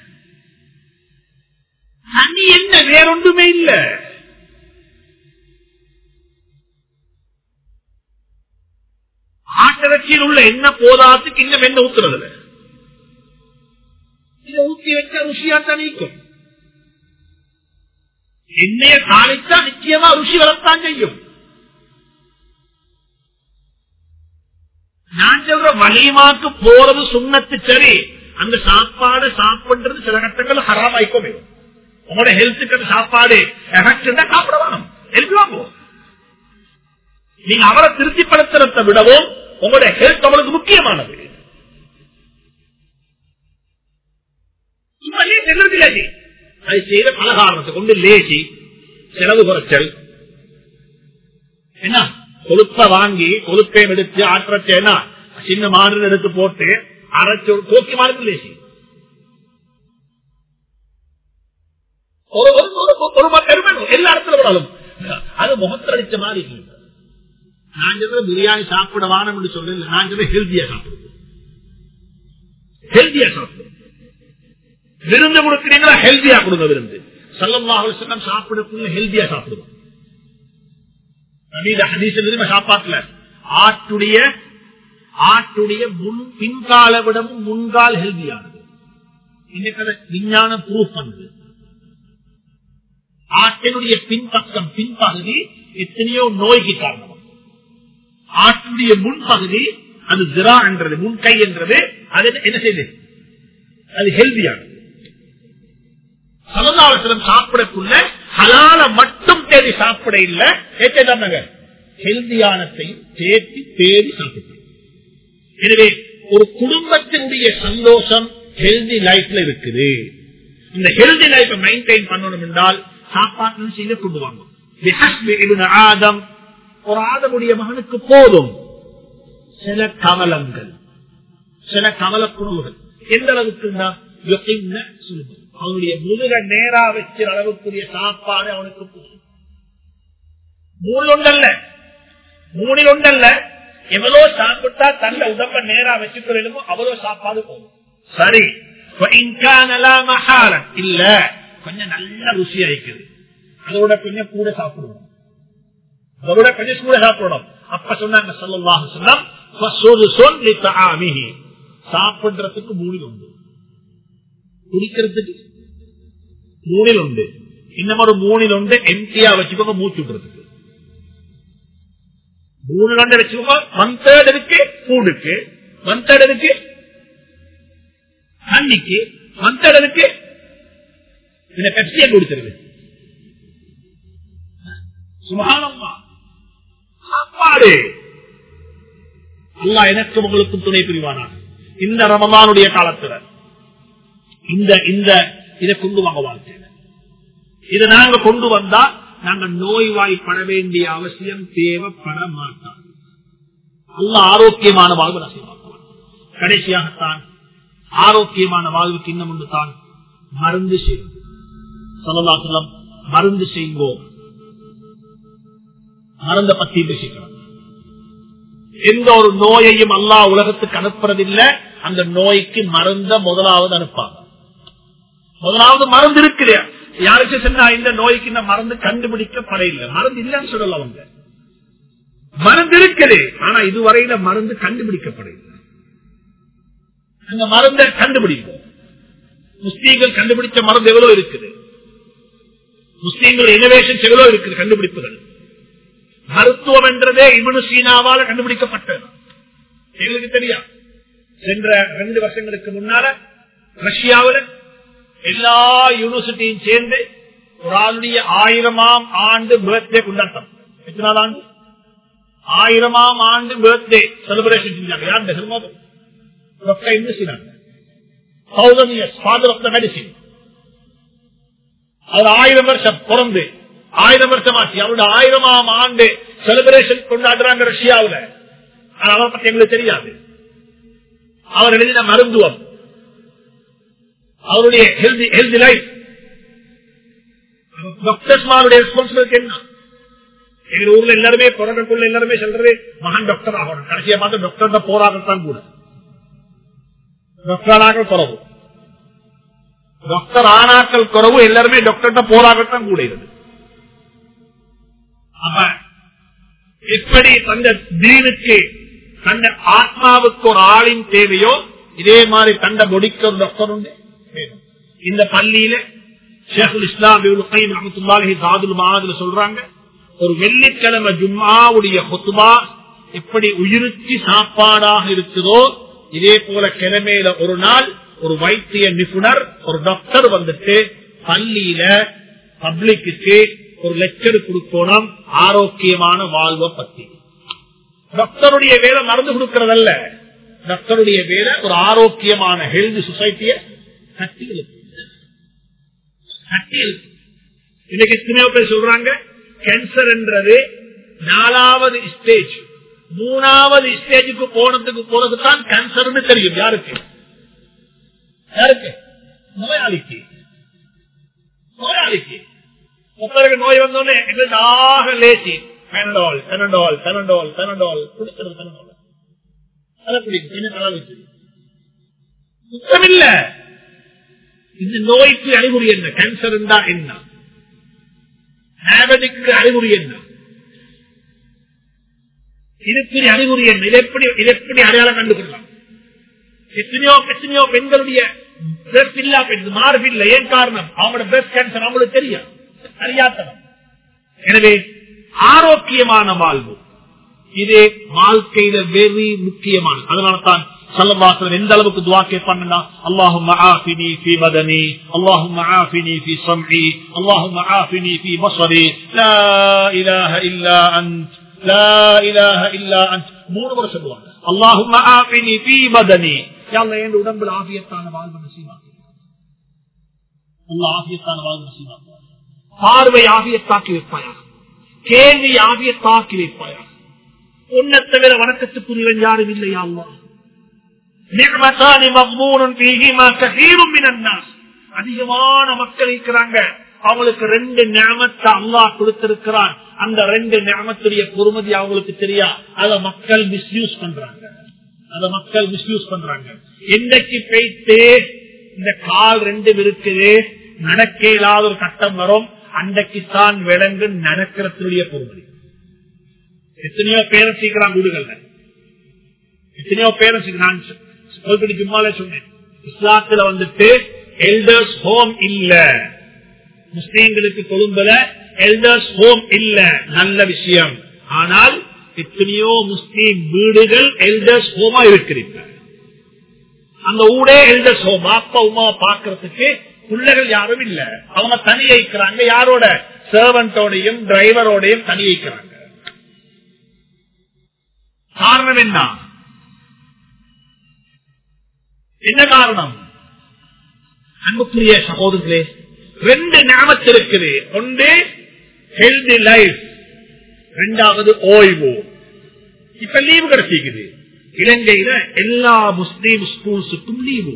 அது என்ன வேறொன்றுமே இல்ல ஆட்டிறச்சியில் உள்ள என்ன போதாத்துக்கு இன்னும் என்ன ஊத்துறது இல்ல. இதை ஊத்தி வச்சா ருசியாத்தான் நீக்கும் எண்ணெய காணிச்சா நிச்சயமா ருசி வரத்தான் செய்யும் நான் சொல்ற வலிமாக்கு போறது சுண்ணத்து சரி அந்த சாப்பாடு சாப்பிடுறது சில கட்டங்கள் ஹராமாய்க்கோமே உங்களோட ஹெல்த்துக்கு அந்த சாப்பாடு எஃபெக்ட் இருந்தா சாப்பிட வேணும் எழுதுவாங்க நீங்க அவரை திருப்திப்படுத்துறத விடவும் உங்களுடைய ஹெல்த் அவளுக்கு முக்கியமானது சும்மா லேசி, எங்களுக்கு லேசி. அது செய்த பலகாரணத்தை கொண்டு லேசி செலவு குறைச்சல் என்ன கொழுப்ப வாங்கி கொழுப்பையும் எடுத்து ஆற்றச்சேனா சின்ன மாடு எடுத்து போட்டு அரைச்சு ஒரு கோக்கி மாடு லேசி ஒரு ஒரு ஒரு- ஒரு மக்கள் வேணும். எல்லா இடத்துல விடாலும் அது முகத்தில் அடிச்ச மாதிரி இல்லை. நான் சொல்ற பிரியாணி சாப்பிட வானம் என்று சொல்லல நான் சொல்ற ஹெல்தியா சாப்பிடுது ஹெல்தியா சாப்பிடுது விருந்து கொடுக்கிறீங்களா ஹெல்தியா கொடுங்க விருந்து சல்லல்லாஹு சொல்லம் சாப்பிடக்குள்ள ஹெல்தியா சாப்பிடுவோம் நபீத ஹதீஸ் தெரியுமா சாப்பாட்டுல ஆட்டுடைய ஆட்டுடைய முன் பின்கால விடவும் முன்கால் ஹெல்தியானது இன்னைக்கு அதை விஞ்ஞானம் ப்ரூவ் பண்ணுது ஆட்டினுடைய பின்பக்கம் பின்பகுதி எத்தனையோ நோய்க்கு காரணம் ஆட்டுடைய முன்பகுதி அது ஜிரா என்றது முன்கை என்றது அது என்ன செய்யுது அது ஹெல்தியானது சமதாவசனம் சாப்பிடக்குள்ள ஹலால மட்டும் தேடி சாப்பிட இல்ல ஏற்றாங்க ஹெல்தியானத்தையும் தேடி தேடி சாப்பிட்டு எனவே ஒரு குடும்பத்தினுடைய சந்தோஷம் ஹெல்தி லைஃப்ல இருக்குது இந்த ஹெல்தி லைஃப் மெயின்டைன் பண்ணணும் என்றால் சாப்பாட்டு செய்து கொண்டு வாங்க பிஹஸ்பி இப்னு ஆதம் ஒரு ஆதமுடைய மகனுக்கு போதும் சில கவலங்கள் சில கவலக்குணவுகள் எந்த அளவுக்கு அவனுடைய முதுக நேரா வச்சு அளவுக்குரிய சாப்பாடு அவனுக்கு போதும் மூணு ஒன்றல்ல மூணில் ஒன்றல்ல எவ்வளவு சாப்பிட்டா தன்னை உடம்ப நேரா வச்சுக்கொள்ளணுமோ அவ்வளவு சாப்பாடு போதும் சரி இல்ல கொஞ்சம் நல்ல ருசியா இருக்குது அதோட கொஞ்சம் கூட சாப்பிடுவோம் அதோட கொஞ்சம் கூட சாப்பிடணும் அப்ப சொன்னாங்க சொல்லலாம் சொன்னா சாப்பிடுறதுக்கு மூணில் உண்டு குடிக்கிறதுக்கு மூணில் உண்டு இன்னும் ஒரு மூணில் உண்டு எம்டியா வச்சுக்கோங்க மூச்சு விடுறதுக்கு மூணு ரெண்டு வச்சுக்கோங்க ஒன் தேர்ட் இருக்கு கூடுக்கு ஒன் தேர்ட் இருக்கு தண்ணிக்கு ஒன் தேர்ட் இருக்கு இந்த பெப்சியை குடிச்சிருக்கு சுகானம்மா சாப்பாடு அல்லா எனக்கும் உங்களுக்கும் துணை புரிவானாக இந்த ரமதானுடைய காலத்துல இந்த இந்த இதை கொண்டு வாங்க வாழ்க்கையில இதை நாங்க கொண்டு வந்தா நாங்க நோய்வாய்ப்பட வேண்டிய அவசியம் தேவைப்பட மாட்டோம் நல்ல ஆரோக்கியமான வாழ்வு நசிவாக்குவான் கடைசியாகத்தான் ஆரோக்கியமான வாழ்வுக்கு இன்னும் ஒன்று தான் மருந்து செய்வோம் சொல்லலாம் சொல்லம் மருந்து செய்வோம் மருந்த பத்தி பேசிக்கணும் எந்த ஒரு நோயையும் அல்லா உலகத்துக்கு அனுப்புறதில்லை அந்த நோய்க்கு மருந்த முதலாவது அனுப்பாங்க முதலாவது மருந்து இருக்குது யாருக்கு சொன்னா இந்த நோய்க்கு இந்த மருந்து கண்டுபிடிக்கப்பட இல்லை மருந்து இல்லைன்னு சொல்லல அவங்க மருந்து இருக்குது ஆனா இதுவரையில மருந்து கண்டுபிடிக்கப்படவில்லை அந்த மருந்தை கண்டுபிடிப்போம் முஸ்லீம்கள் கண்டுபிடிச்ச மருந்து எவ்வளவு இருக்குது முஸ்லீம்கள் இனோவேஷன் எவ்வளவு இருக்குது கண்டுபிடிப்புகள் மருத்துவம் என்றதே இவனு சீனாவால கண்டுபிடிக்கப்பட்டது எங்களுக்கு தெரியும் சென்ற ரெண்டு வருஷங்களுக்கு முன்னால ரஷ்யாவில் எல்லா யூனிவர்சிட்டியும் சேர்ந்து ஒரு ஆளுடைய ஆயிரமாம் ஆண்டு பர்த்டே கொண்டாட்டம் எத்தனாவது ஆண்டு ஆயிரமாம் ஆண்டு பர்த்டே செலிபிரேஷன் செஞ்சாங்க யார் தெரியுமா டாக்டர் இந்து செய்யறாங்க thousand years father of the medicine அவர் ஆயிரம் வருஷம் பிறந்து ஆயிரம் வருஷம் ஆச்சு அவருடைய ஆயிரமாம் ஆண்டு செலிபிரேஷன் கொண்டாடுறாங்க ரஷ்யாவில் ஆனா அவரை பத்தி எங்களுக்கு தெரியாது அவர் எழுதின மருத்துவம் அவருடைய ஹெல்தி ஹெல்தி லைஃப் டாக்டர்ஸ்மாருடைய ரெஸ்பான்சிபிலிட்டி என்ன எங்க ஊர்ல எல்லாருமே பிறகுள்ள எல்லாருமே சொல்றது மகன் டாக்டர் ஆகணும் கடைசியா பார்த்து டாக்டர் போராடத்தான் கூட டாக்டர் குறவு டாக்டர் ஆனாக்கள் குறவு எல்லாருமே டாக்டர் போராடத்தான் கூட இது எப்படி தந்த தீனுக்கு தந்த ஆத்மாவுக்கு ஒரு ஆளின் தேவையோ இதே மாதிரி தண்ட பொடிக்க ஒரு டாக்டர் உண்டு இந்த பள்ளியில ஷேகுல் இஸ்லாம் சாதுல் மாதுல சொல்றாங்க ஒரு வெள்ளிக்கிழமை ஜும்மாவுடைய கொத்துபா எப்படி உயிருக்கு சாப்பாடாக இருக்குதோ இதே போல கிழமையில ஒரு நாள் ஒரு வைத்திய நிபுணர் ஒரு டாக்டர் வந்துட்டு பள்ளியில பப்ளிக்கு ஒரு லெக்சர் கொடுக்கணும் ஆரோக்கியமான வாழ்வை பத்தி டாக்டருடைய வேலை மறந்து கொடுக்கறதல்ல டாக்டருடைய வேலை ஒரு ஆரோக்கியமான ஹெல்த் சொசைட்டிய கட்டி இன்னைக்கு எத்தனையோ பேர் சொல்றாங்க கேன்சர் என்றது நாலாவது ஸ்டேஜ் மூணாவது ஸ்டேஜுக்கு போனதுக்கு போனதுதான் கேன்சர்னு தெரியும் யாருக்கு யாருக்கு நோயாளிக்கு நோயாளிக்கு ஒருத்தருக்கு நோய் வந்தோடனே எங்களுக்கு ஆக lazy Panadol Panadol Panadol Panadol கொடுக்கிறது பெனடால் அதை பிடிக்கும் என்ன கலாவிச்சு குற்றமில்ல இந்த நோய்க்கு அறிகுறி என்ன கேன்சர் இருந்தா என்ன டயபெட்டிக்கு அறிகுறி என்ன இதுக்கு அறிகுறி என்ன இதை எப்படி இதை எப்படி அடையாளம் கண்டுகொள்ளலாம் எத்தனையோ எத்தனையோ பெண்களுடைய பிரஸ்ட் இல்லா பெண் மார்பில்லை ஏன் காரணம் அவங்களோட பிரஸ்ட் கேன்சர் அவங்களுக்கு தெரியும் அறியாத்தனம் எனவே ஆரோக்கியமான வாழ்வு இது வாழ்க்கையில வெறி முக்கியமானது அதனால தான் சல்லவாசல் எந்த அளவுக்கு துவா கேட்பாங்கன்னா அல்லாஹும் ஆஃபினி ஃபி மதனி அல்லாஹும் ஆஃபினி ஃபி சம்இ அல்லாஹும் ஆஃபினி ஃபி பஸரி லா இலாஹ இல்லா அன்த் லா இலாஹ இல்லா அன்த் மூணு முறை சொல்லுவாங்க அல்லாஹும் ஆஃபினி ஃபி மதனி யா அல்லாஹ் என் உடம்புல ஆஃபியத்தான வாழ்வு நசீபாக்கு அல்லாஹ் ஆஃபியத்தான வாழ்வு நசீபாக்கு பார்வை ஆவியத்தாக்கி வைப்பாயாக கேள்வி ஆவியத்தாக்கி வைப்பாயாக உன்னை தவிர வணக்கத்துக்குரியவன் யாரும் இல்லையா அல்லா அதிகமான மக்கள் இருக்கிறாங்க அவங்களுக்கு ரெண்டு ஞாபகத்தை அல்லா கொடுத்திருக்கிறான் அந்த ரெண்டு ஞாபகத்துடைய பொறுமதி அவங்களுக்கு தெரியா அத மக்கள் மிஸ்யூஸ் பண்றாங்க அத மக்கள் மிஸ்யூஸ் பண்றாங்க என்னைக்கு போயிட்டு இந்த கால் ரெண்டும் இருக்குது நடக்க இல்லாத ஒரு கட்டம் வரும் அன்றைக்குத்தான் விலங்கு நடக்கிறதுடைய பொறுமதி எத்தனையோ பேரன் சீக்கிரம் வீடுகள்ல எத்தனையோ பேரன் நான் கோல்படி ஜும்மாலே சொன்னேன் இஸ்லாத்துல வந்துட்டு எல்டர்ஸ் ஹோம் இல்ல முஸ்லீம்களுக்கு கொழும்புல எல்டர்ஸ் ஹோம் இல்ல நல்ல விஷயம் ஆனால் எத்தனையோ முஸ்லீம் வீடுகள் எல்டர்ஸ் ஹோமா இருக்கிறீங்க அந்த ஊடே எல்டர்ஸ் ஹோம் அப்பா உமா பாக்குறதுக்கு பிள்ளைகள் யாரும் இல்ல அவங்க தனி வைக்கிறாங்க யாரோட சர்வன்டோடையும் டிரைவரோடையும் தனி வைக்கிறாங்க காரணம் என்ன என்ன காரணம் அன்புக்குரிய சகோதரர்களே ரெண்டு ஞாபகத்தில் இருக்குது ஒன்று ஹெல்தி லைஃப் ரெண்டாவது ஓய்வு இப்ப லீவு கிடைச்சிக்குது இலங்கையில எல்லா முஸ்லீம் ஸ்கூல்ஸுக்கும் லீவு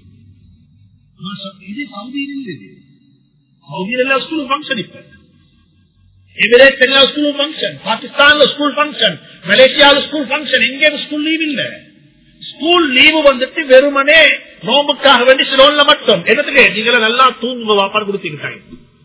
இது சவுதியில் இது சவுதியில் எல்லா ஸ்கூல் ஃபங்க்ஷன் இப்ப எமிரேட்ஸ் எல்லா ஸ்கூல் ஃபங்க்ஷன் பாகிஸ்தான்ல ஸ்கூல் ஃபங்க்ஷன் மலேசியாவில் ஸ்கூல் ஃபங்க்ஷன் இங்கே ஸ்கூல் லீவ் இல்ல ஸ்கூல் லீவு வந்துட்டு வெறுமனே நோம்புக்காக வேண்டி சிலோன்ல மட்டும் என்னத்துக்கு நீங்கள நல்லா தூங்க வாப்பாடு கொடுத்துக்கிட்டாங்க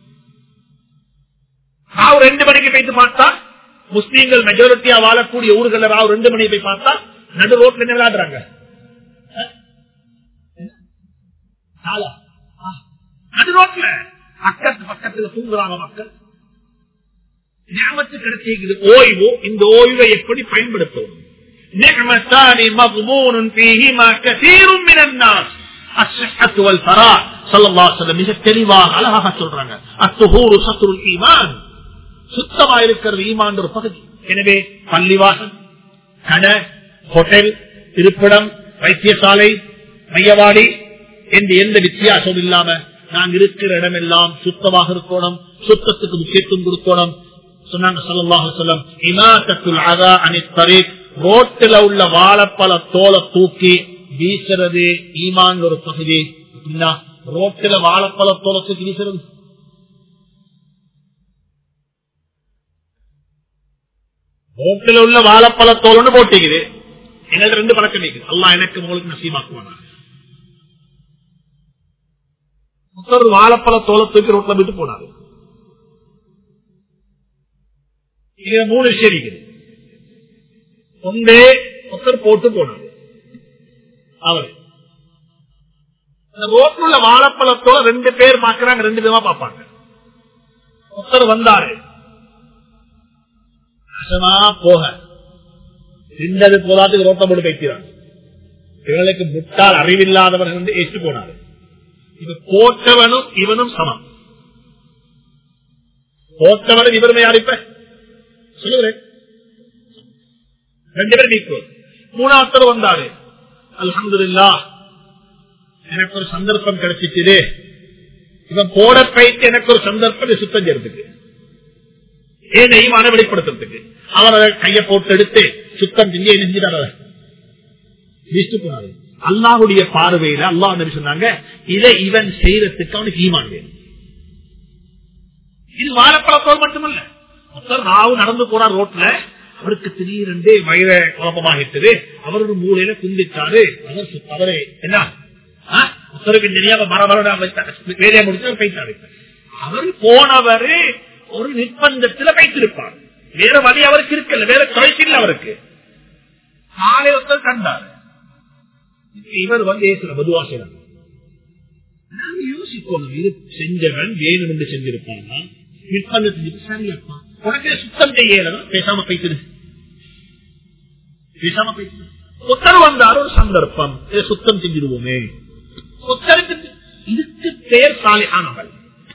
ராவ் ரெண்டு மணிக்கு போயிட்டு பார்த்தா முஸ்லீம்கள் மெஜாரிட்டியா வாழக்கூடிய ஊர்கள ராவ் ரெண்டு மணிக்கு போய் பார்த்தா நடு ரோட்ல என்ன விளையாடுறாங்க நடு ரோட்ல அக்கத்து பக்கத்துல தூங்குறாங்க மக்கள் ஞாபகத்து கிடைச்சிருக்குது ஓய்வு இந்த ஓய்வை எப்படி பயன்படுத்துவோம் نعمتان مضمون فيهما كثير من الناس الصحة والفراغ صلى الله عليه وسلم மிக தெளிவாக அழகாக சொல்றாங்க அத்துஹூரு சத்ருல் ஈமான் சுத்தமா இருக்கிறது ஈமான் ஒரு பகுதி எனவே பள்ளிவாசல் கடை ஹோட்டல் இருப்பிடம் வைத்தியசாலை மையவாடி என்று எந்த வித்தியாசம் இல்லாம நாங்க இருக்கிற இடமெல்லாம் சுத்தமாக இருக்கணும் சுத்தத்துக்கு முக்கியத்துவம் கொடுக்கணும் சொன்னாங்க சொல்லலாக சொல்லம் இமாத்தத்துல் அதா அனித்தரீக் ரோட்டில் உள்ள வாழைப்பழ தோலை தூக்கி வீசுறது ஈமான் ஒரு பகுதி அப்படின்னா ரோட்டில் வாழைப்பழ தோலை தூக்கி வீசுறது ரோட்டில் உள்ள வாழைப்பழ தோல்னு போட்டிக்குது எங்களுக்கு ரெண்டு பழக்கம் இருக்குது அல்லா எனக்கு உங்களுக்கு நசீமாக்குவானா ஒரு வாழைப்பழ தோலை தூக்கி ரோட்ல விட்டு போனாரு இதுல மூணு விஷயம் இருக்குது ஒன்றே ஒருத்தர் போட்டு போனாரு அவர் இந்த ரோட்டில் உள்ள வாழைப்பழத்தோட ரெண்டு பேர் பாக்குறாங்க ரெண்டு விதமா பார்ப்பாங்க ஒருத்தர் வந்தாரு நாசமா போக சின்னது போதாத்துக்கு ரோட்டம் போட்டு வைக்கிறாங்க இவர்களுக்கு முட்டால் அறிவில்லாதவன் என்று ஏற்று போனாரு இது போட்டவனும் இவனும் சமம் போட்டவனும் இவருமே யாரிப்ப சொல்லுகிறேன் ரெண்டு பேரும் ஈக்குவல் மூணாவது வந்தாரு அல்ஹம்துல்லா எனக்கு ஒரு சந்தர்ப்பம் கிடைச்சிச்சு இவன் போட பயிற்சி எனக்கு ஒரு சந்தர்ப்பம் சுத்தம் செய்யறதுக்கு ஏன் ஈமான வெளிப்படுத்துறதுக்கு அவர் அதை கைய போட்டு எடுத்து சுத்தம் செஞ்சு நெஞ்சிட்டார் வீட்டு போனாரு அல்லாஹுடைய பார்வையில அல்லாஹ் நபி சொன்னாங்க இதை இவன் செய்யறதுக்கு அவனுக்கு ஈமான் வேணும் இது வாழைப்பழத்தோல் மட்டுமல்ல ஒருத்தர் ராவு நடந்து போனார் ரோட்ல அவருக்கு திடீரென்று வயிற குழப்பமாகிட்டது அவர் ஒரு மூலையில குந்திச்சாரு அவர் அவரு என்ன உத்தரவு தெரியாம மரபரோட வேலையை முடிச்சு பைத்தாரு அவர் போனவரு ஒரு நிர்பந்தத்துல பைத்திருப்பார் வேற வழி அவருக்கு இருக்கல வேற சாய்ஸ் இல்ல அவருக்கு நாளை ஒருத்தர் கண்டாரு இவர் வந்து ஏசுற பொதுவா செய்யறாங்க நாங்க யோசிக்கணும் இது செஞ்சவன் வேணும் என்று செஞ்சிருப்பாங்க நிர்பந்தத்துக்கு சரியப்பா உனக்கு சுத்தம் செய்யலாம் பேசாம பைத்திரு பேசாம பைத்திரு புத்தர் வந்தாரு ஒரு சந்தர்ப்பம் இதை சுத்தம் செஞ்சிடுவோமே புத்தருக்கு இதுக்கு பேர் சாலையானவள்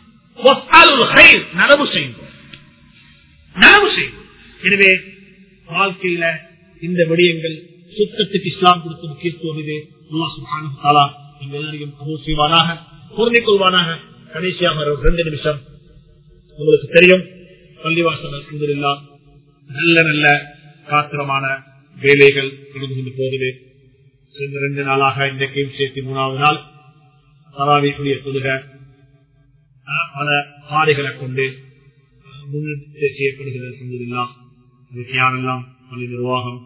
நனவு செய்வோம் நனவு செய்வோம் எனவே வாழ்க்கையில இந்த விடயங்கள் சுத்தத்துக்கு இஸ்லாம் கொடுத்த முக்கியத்துவம் இது அல்லா சுபானா நீங்க எல்லாரையும் கபூர் செய்வானாக பொருந்திக் கொள்வானாக கடைசியாக ஒரு ரெண்டு நிமிஷம் உங்களுக்கு தெரியும் பள்ளிவாசல் அல்ஹம்துலில்லா நல்ல நல்ல காத்திரமான வேலைகள் நடந்து கொண்டு போகுது சென்ற ரெண்டு நாளாக இன்றைக்கையும் சேர்த்து மூணாவது நாள் தராவிக்குரிய தொழுக பல பாதைகளை கொண்டு முன்னெடுத்து செய்யப்படுகிறது அல்ஹம்துலில்லா அதுக்கு யாரெல்லாம் பள்ளி நிர்வாகம்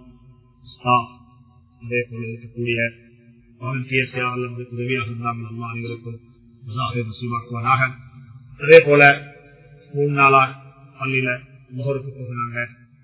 அதே போல இருக்கக்கூடிய வாலண்டியர்ஸ் யாரெல்லாம் உதவியாக இருந்தாங்க நம்ம அனைவருக்கும் முஸ்லிமாக்குவானாக அதே போல மூணு நாளா பள்ளியில முகருக்கு போகிறாங்க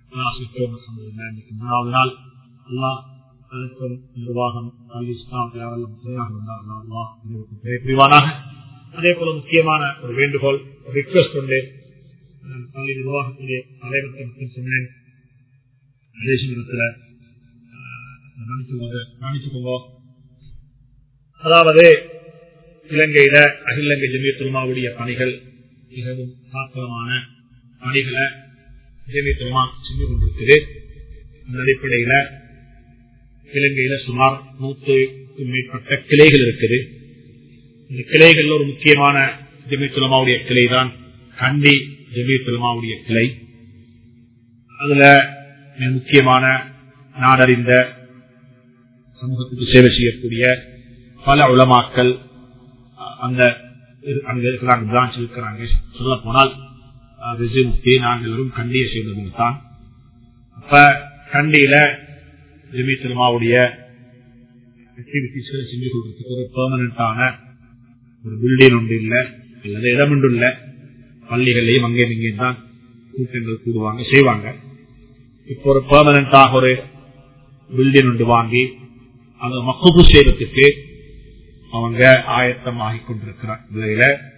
மூணாவது நாள் அல்லா அதற்கும் நிர்வாகம் பள்ளி இஸ்லாம் யாரெல்லாம் துணையாக இருந்தார்கள் புரிவானாக அதே போல முக்கியமான ஒரு வேண்டுகோள் ரிக்வெஸ்ட் உண்டு பள்ளி நிர்வாகத்துடைய தலைவர்கள் சொன்னேன் கடைசி நேரத்தில் கவனிச்சுக்கோங்க அதாவது இலங்கையில அகிலங்கை ஜமியத்துமாவுடைய பணிகள் மிகவும் தாக்கமான பணிகளை ஜமியத்துமா செஞ்சு கொண்டிருக்குது அந்த அடிப்படையில இலங்கையில சுமார் நூற்றுக்கும் மேற்பட்ட கிளைகள் இருக்குது இந்த கிளைகள்ல ஒரு முக்கியமான ஜமியத்துலமாவுடைய கிளை தான் கண்டி ஜமியத்துலமாவுடைய கிளை அதுல முக்கியமான நாடறிந்த சமூகத்துக்கு சேவை செய்யக்கூடிய பல உளமாக்கல் அந்த அங்க இருக்கிறாங்க பிரான்ச் இருக்கிறாங்க சொல்ல போனால் முக்தி நாங்கள் வெறும் கண்டியை சேர்ந்தவங்க தான் அப்ப கண்டியில ஜெமி திருமாவுடைய ஆக்டிவிட்டிஸ்களை செஞ்சு கொடுக்கறதுக்கு ஒரு பெர்மனண்டான ஒரு பில்டிங் ஒன்று இல்லை அல்லது இடம் ஒன்று இல்லை பள்ளிகளையும் அங்கே இங்கேயும் தான் கூட்டங்கள் கூடுவாங்க செய்வாங்க இப்போ ஒரு பெர்மனண்டாக ஒரு பில்டிங் ஒன்று வாங்கி அந்த மக்குபு செய்யறதுக்கு அவங்க ஆயத்தம் ஆகி கொண்டிருக்கிறார் நிலையில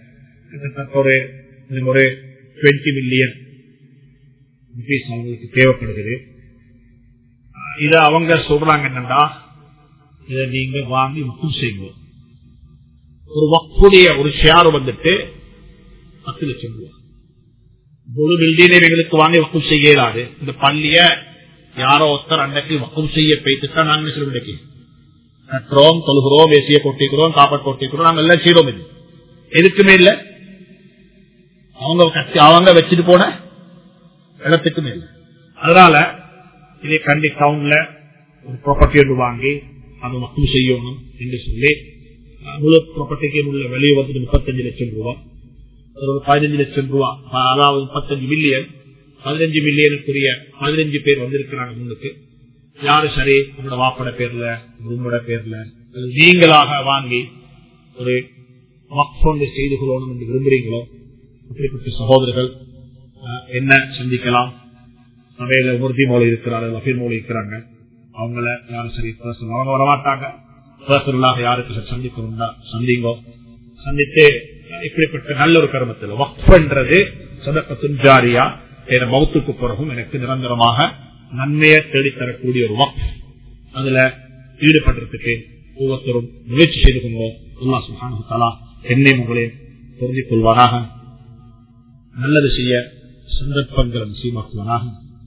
கிட்டத்தட்ட ஒரு ஒரு டுவெண்ட்டி மில்லியன் ருபீஸ் அவங்களுக்கு தேவைப்படுகிறது இத அவங்க சொல்றாங்க என்னன்னா இதை நீங்க வாங்கி வக்கும் செய்வோம் ஒரு வக்குடைய ஒரு ஷேர் வந்துட்டு பத்து லட்சம் ரூபாய் முழு பில்டினை எங்களுக்கு வாங்கி வக்கும் செய்ய இயலாது இந்த பள்ளிய யாரோ ஒருத்தர் அன்னைக்கு வக்கும் செய்ய போயிட்டு நாங்க சொல்லிக்கு கட்டுறோம் தொழுகிறோம் ஏசிய கொட்டிக்கிறோம் காப்பட் கொட்டிக்கிறோம் நாங்க எல்லாம் செய்யறோம் இது எதுக்குமே இல்ல அவங்க கட்டி அவங்க வச்சுட்டு போன இடத்துக்குமே இல்லை அதனால இதை கண்டி டவுன்ல ஒரு ப்ராப்பர்ட்டி ஒன்று வாங்கி அதை வக்கும் செய்யணும் என்று சொல்லி முழு ப்ராப்பர்ட்டிக்கு உள்ள வெளியே வந்து முப்பத்தஞ்சு லட்சம் ரூபாய் ஒரு பதினஞ்சு லட்சம் ரூபாய் அதாவது முப்பத்தஞ்சு மில்லியன் பதினஞ்சு மில்லியனுக்குரிய பதினஞ்சு பேர் வந்திருக்கிறாங்க முன்னுக்கு யாரு சரி உங்களோட வாப்பட பேர்ல உங்களோட பேர்ல நீங்களாக வாங்கி ஒரு வக்ஃபொண்டு செய்து கொள்ளணும் என்று விரும்புறீங்களோ அப்படிப்பட்ட சகோதரர்கள் என்ன சிந்திக்கலாம் சபையில மூர்த்தி மோளி இருக்கிறாரு லபீர் மோளி இருக்கிறாங்க அவங்கள யாரும் சரி அவங்க வரமாட்டாங்க பர்சனலாக யாருக்கு சந்திக்கணும்னா சந்திங்கோ சந்தித்து இப்படிப்பட்ட நல்ல ஒரு கருமத்தில் வக்ஃபன்றது சதக்கத்தும் ஜாரியா என மௌத்துக்கு பிறகும் எனக்கு நிரந்தரமாக நன்மையை தேடித்தரக்கூடிய ஒரு வக்ஃப் அதுல ஈடுபடுறதுக்கு ஒவ்வொருத்தரும் முயற்சி செய்து கொண்டோ அல்லா சுஹானு தலா என்னை உங்களையும் பொருந்திக் கொள்வாராக நல்லது செய்ய சந்தர்ப்பங்களை நிச்சயமாக்குவாராக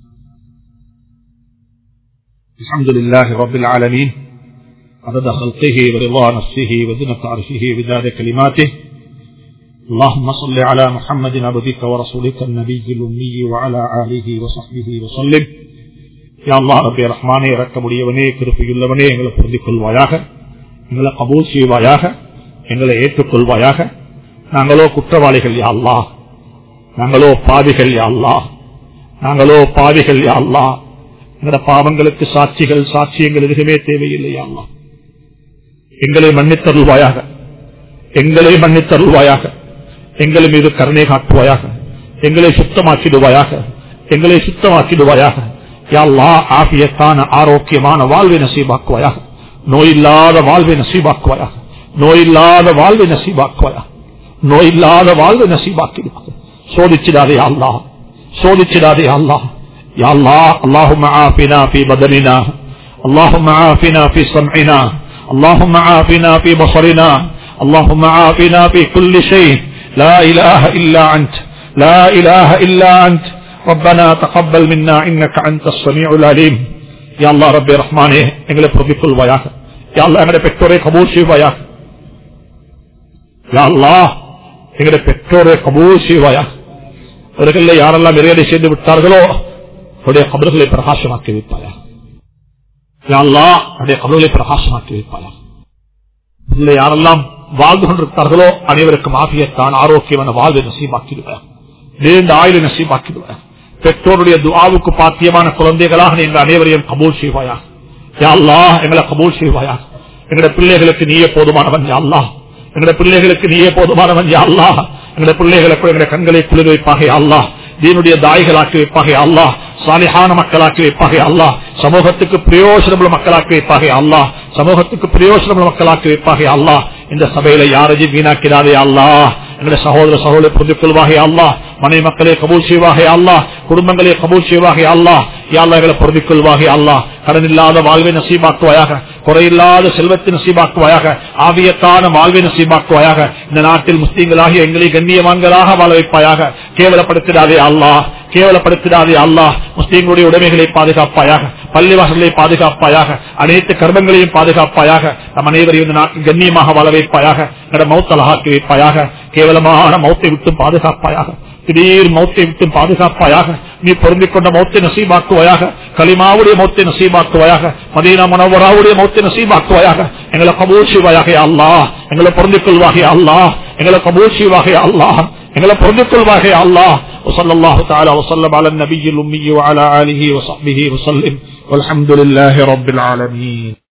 الحمد لله رب العالمين عدد خلقه ورضا نفسه وزنة عرشه وزاد كلماته اللهم صل على محمد عبدك ورسولك النبي الأمي وعلى آله وصحبه وسلم يا الله رب الرحمن இறக்கமுடையவனே கிருப்பையுள்ளவனே எங்களை பொருந்திக் கொள்வாயாக எங்களை கபூல் செய்வாயாக எங்களை ஏற்றுக்கொள்வாயாக நாங்களோ குற்றவாளிகள் யா அல்லா நாங்களோ பாவிகள் யா அல்லா நாங்களோ பாவிகள் யா அல்லா எங்களோட பாவங்களுக்கு சாட்சிகள் சாட்சியங்கள் எதுவுமே தேவையில்லை அல்லா எங்களை மன்னித்தருள்வாயாக எங்களை மன்னித்தருள்வாயாக எங்களை மீது கருணை காட்டுவாயாக எங்களை சுத்தமாக்கிடுவாயாக எங்களை சுத்தமாக்கிடுவாயாக யாழ்லா ஆபியத்தான ஆரோக்கியமான வாழ்வை நசீபாக்குவாயாக நோயில்லாத வாழ்வை நசீபாக்குவாயாக நோயில்லாத வாழ்வை நசீபாக்குவாயாக நோயில்லாத வாழ்வை நசீபாக்கிடுவாங்க சோதிச்சிடாதே அல்லா சோதிச்சிடாதே அல்லா يا الله اللهم عافنا في بدننا اللهم عافنا في سمعنا اللهم عافنا في بصرنا اللهم عافنا في كل شيء لا إله إلا أنت لا إله إلا أنت ربنا تقبل منا إنك أنت السميع العليم يا الله ربي رحمانه எங்களை பொறுப்பிக்கொள் வயாக யா அல்லா எங்களுடைய பெற்றோரை கபூல் செய்வாயாக யா அல்லா எங்களுடைய பெற்றோரை கபூல் செய்வாயாக அவர்கள் யாரெல்லாம் இறையலை செய்து விட்டார்களோ அவருடைய கபர்களை பிரகாசமாக்கி வைப்பாயா அவருடைய கபர்களை பிரகாசமாக்கி வைப்பாயா இல்லை யாரெல்லாம் வாழ்ந்து கொண்டிருக்கிறார்களோ அனைவருக்கும் ஆகியத்தான் ஆரோக்கியமான வாழ்வை நசீபாக்கிடுவார் நீண்ட ஆயுளை நசீபாக்கிடுவார் பெற்றோருடைய துவாவுக்கு பாத்தியமான குழந்தைகளாக நீங்கள் அனைவரையும் கபூல் செய்வாயா யாழ்லா எங்களை கபூல் செய்வாயா எங்களுடைய பிள்ளைகளுக்கு நீயே போதுமானவன் யாழ்லா எங்களுடைய பிள்ளைகளுக்கு நீயே போதுமானவன் யாழ்லா எங்களுடைய பிள்ளைகளுக்கு எங்களுடைய கண்களை குளிர் வைப்பாக அல்லா தீனுடைய தாய்களாக்கி வைப்பாக அல்லா சாலிஹான மக்களாக்கி வைப்பாக அல்லா சமூகத்துக்கு பிரயோஜனமுள்ள மக்களாக்கி வைப்பாக அல்லா சமூகத்துக்கு பிரயோஜனமுள்ள மக்களாக்கி வைப்பாக அல்லா இந்த சபையில யாரையும் வீணாக்கிறாதே அல்லா எங்களுடைய சகோதர சகோதரி புரிந்து கொள்வாக அல்லா மனை மக்களை கபூல் செய்வாக அல்லா குடும்பங்களை கபூல் செய்வாக அல்லா யாழ்லா எங்களை பொருந்திக் கொள்வாக அல்லா கடன் இல்லாத வாழ்வை நசீபாக்குவாயாக குறையில்லாத செல்வத்தை நசீபாக்குவாயாக ஆவியத்தான வாழ்வை நசீபாக்குவாயாக இந்த நாட்டில் முஸ்லீம்களாக எங்களை கண்ணியவான்களாக வாழ வைப்பாயாக கேவலப்படுத்திடாதே அல்லா கேவலப்படுத்திடாதே அல்லா முஸ்லீம்களுடைய உடைமைகளை பாதுகாப்பாயாக பள்ளிவாசல்களை பாதுகாப்பாயாக அனைத்து கர்மங்களையும் பாதுகாப்பாயாக நம் அனைவரையும் இந்த நாட்டில் கண்ணியமாக வாழ வைப்பாயாக நட மௌத்தலகாக்கி வைப்பாயாக கேவலமான மௌத்தை விட்டு பாதுகாப்பாயாக திடீர் மௌத்தை விட்டு பாதுகாப்பாயாக நீ பொருந்திக் கொண்ட மௌத்தை நசீபாக்குவாயாக களிமாவுடைய மௌத்தை நசீபாக்குவாயாக மதீனா மனோவராவுடைய மௌத்தை நசீபாக்குவாயாக எங்களை கபூல் செய்வாயாக அல்லா எங்களை பொருந்திக் கொள்வாக அல்லா எங்களை கபூல் செய்வாக அல்லா எங்களை பொருந்திக் கொள்வாக அல்லா وصلى الله تعالى وسلم على النبي الأمي وعلى آله وصحبه وسلم والحمد لله رب العالمين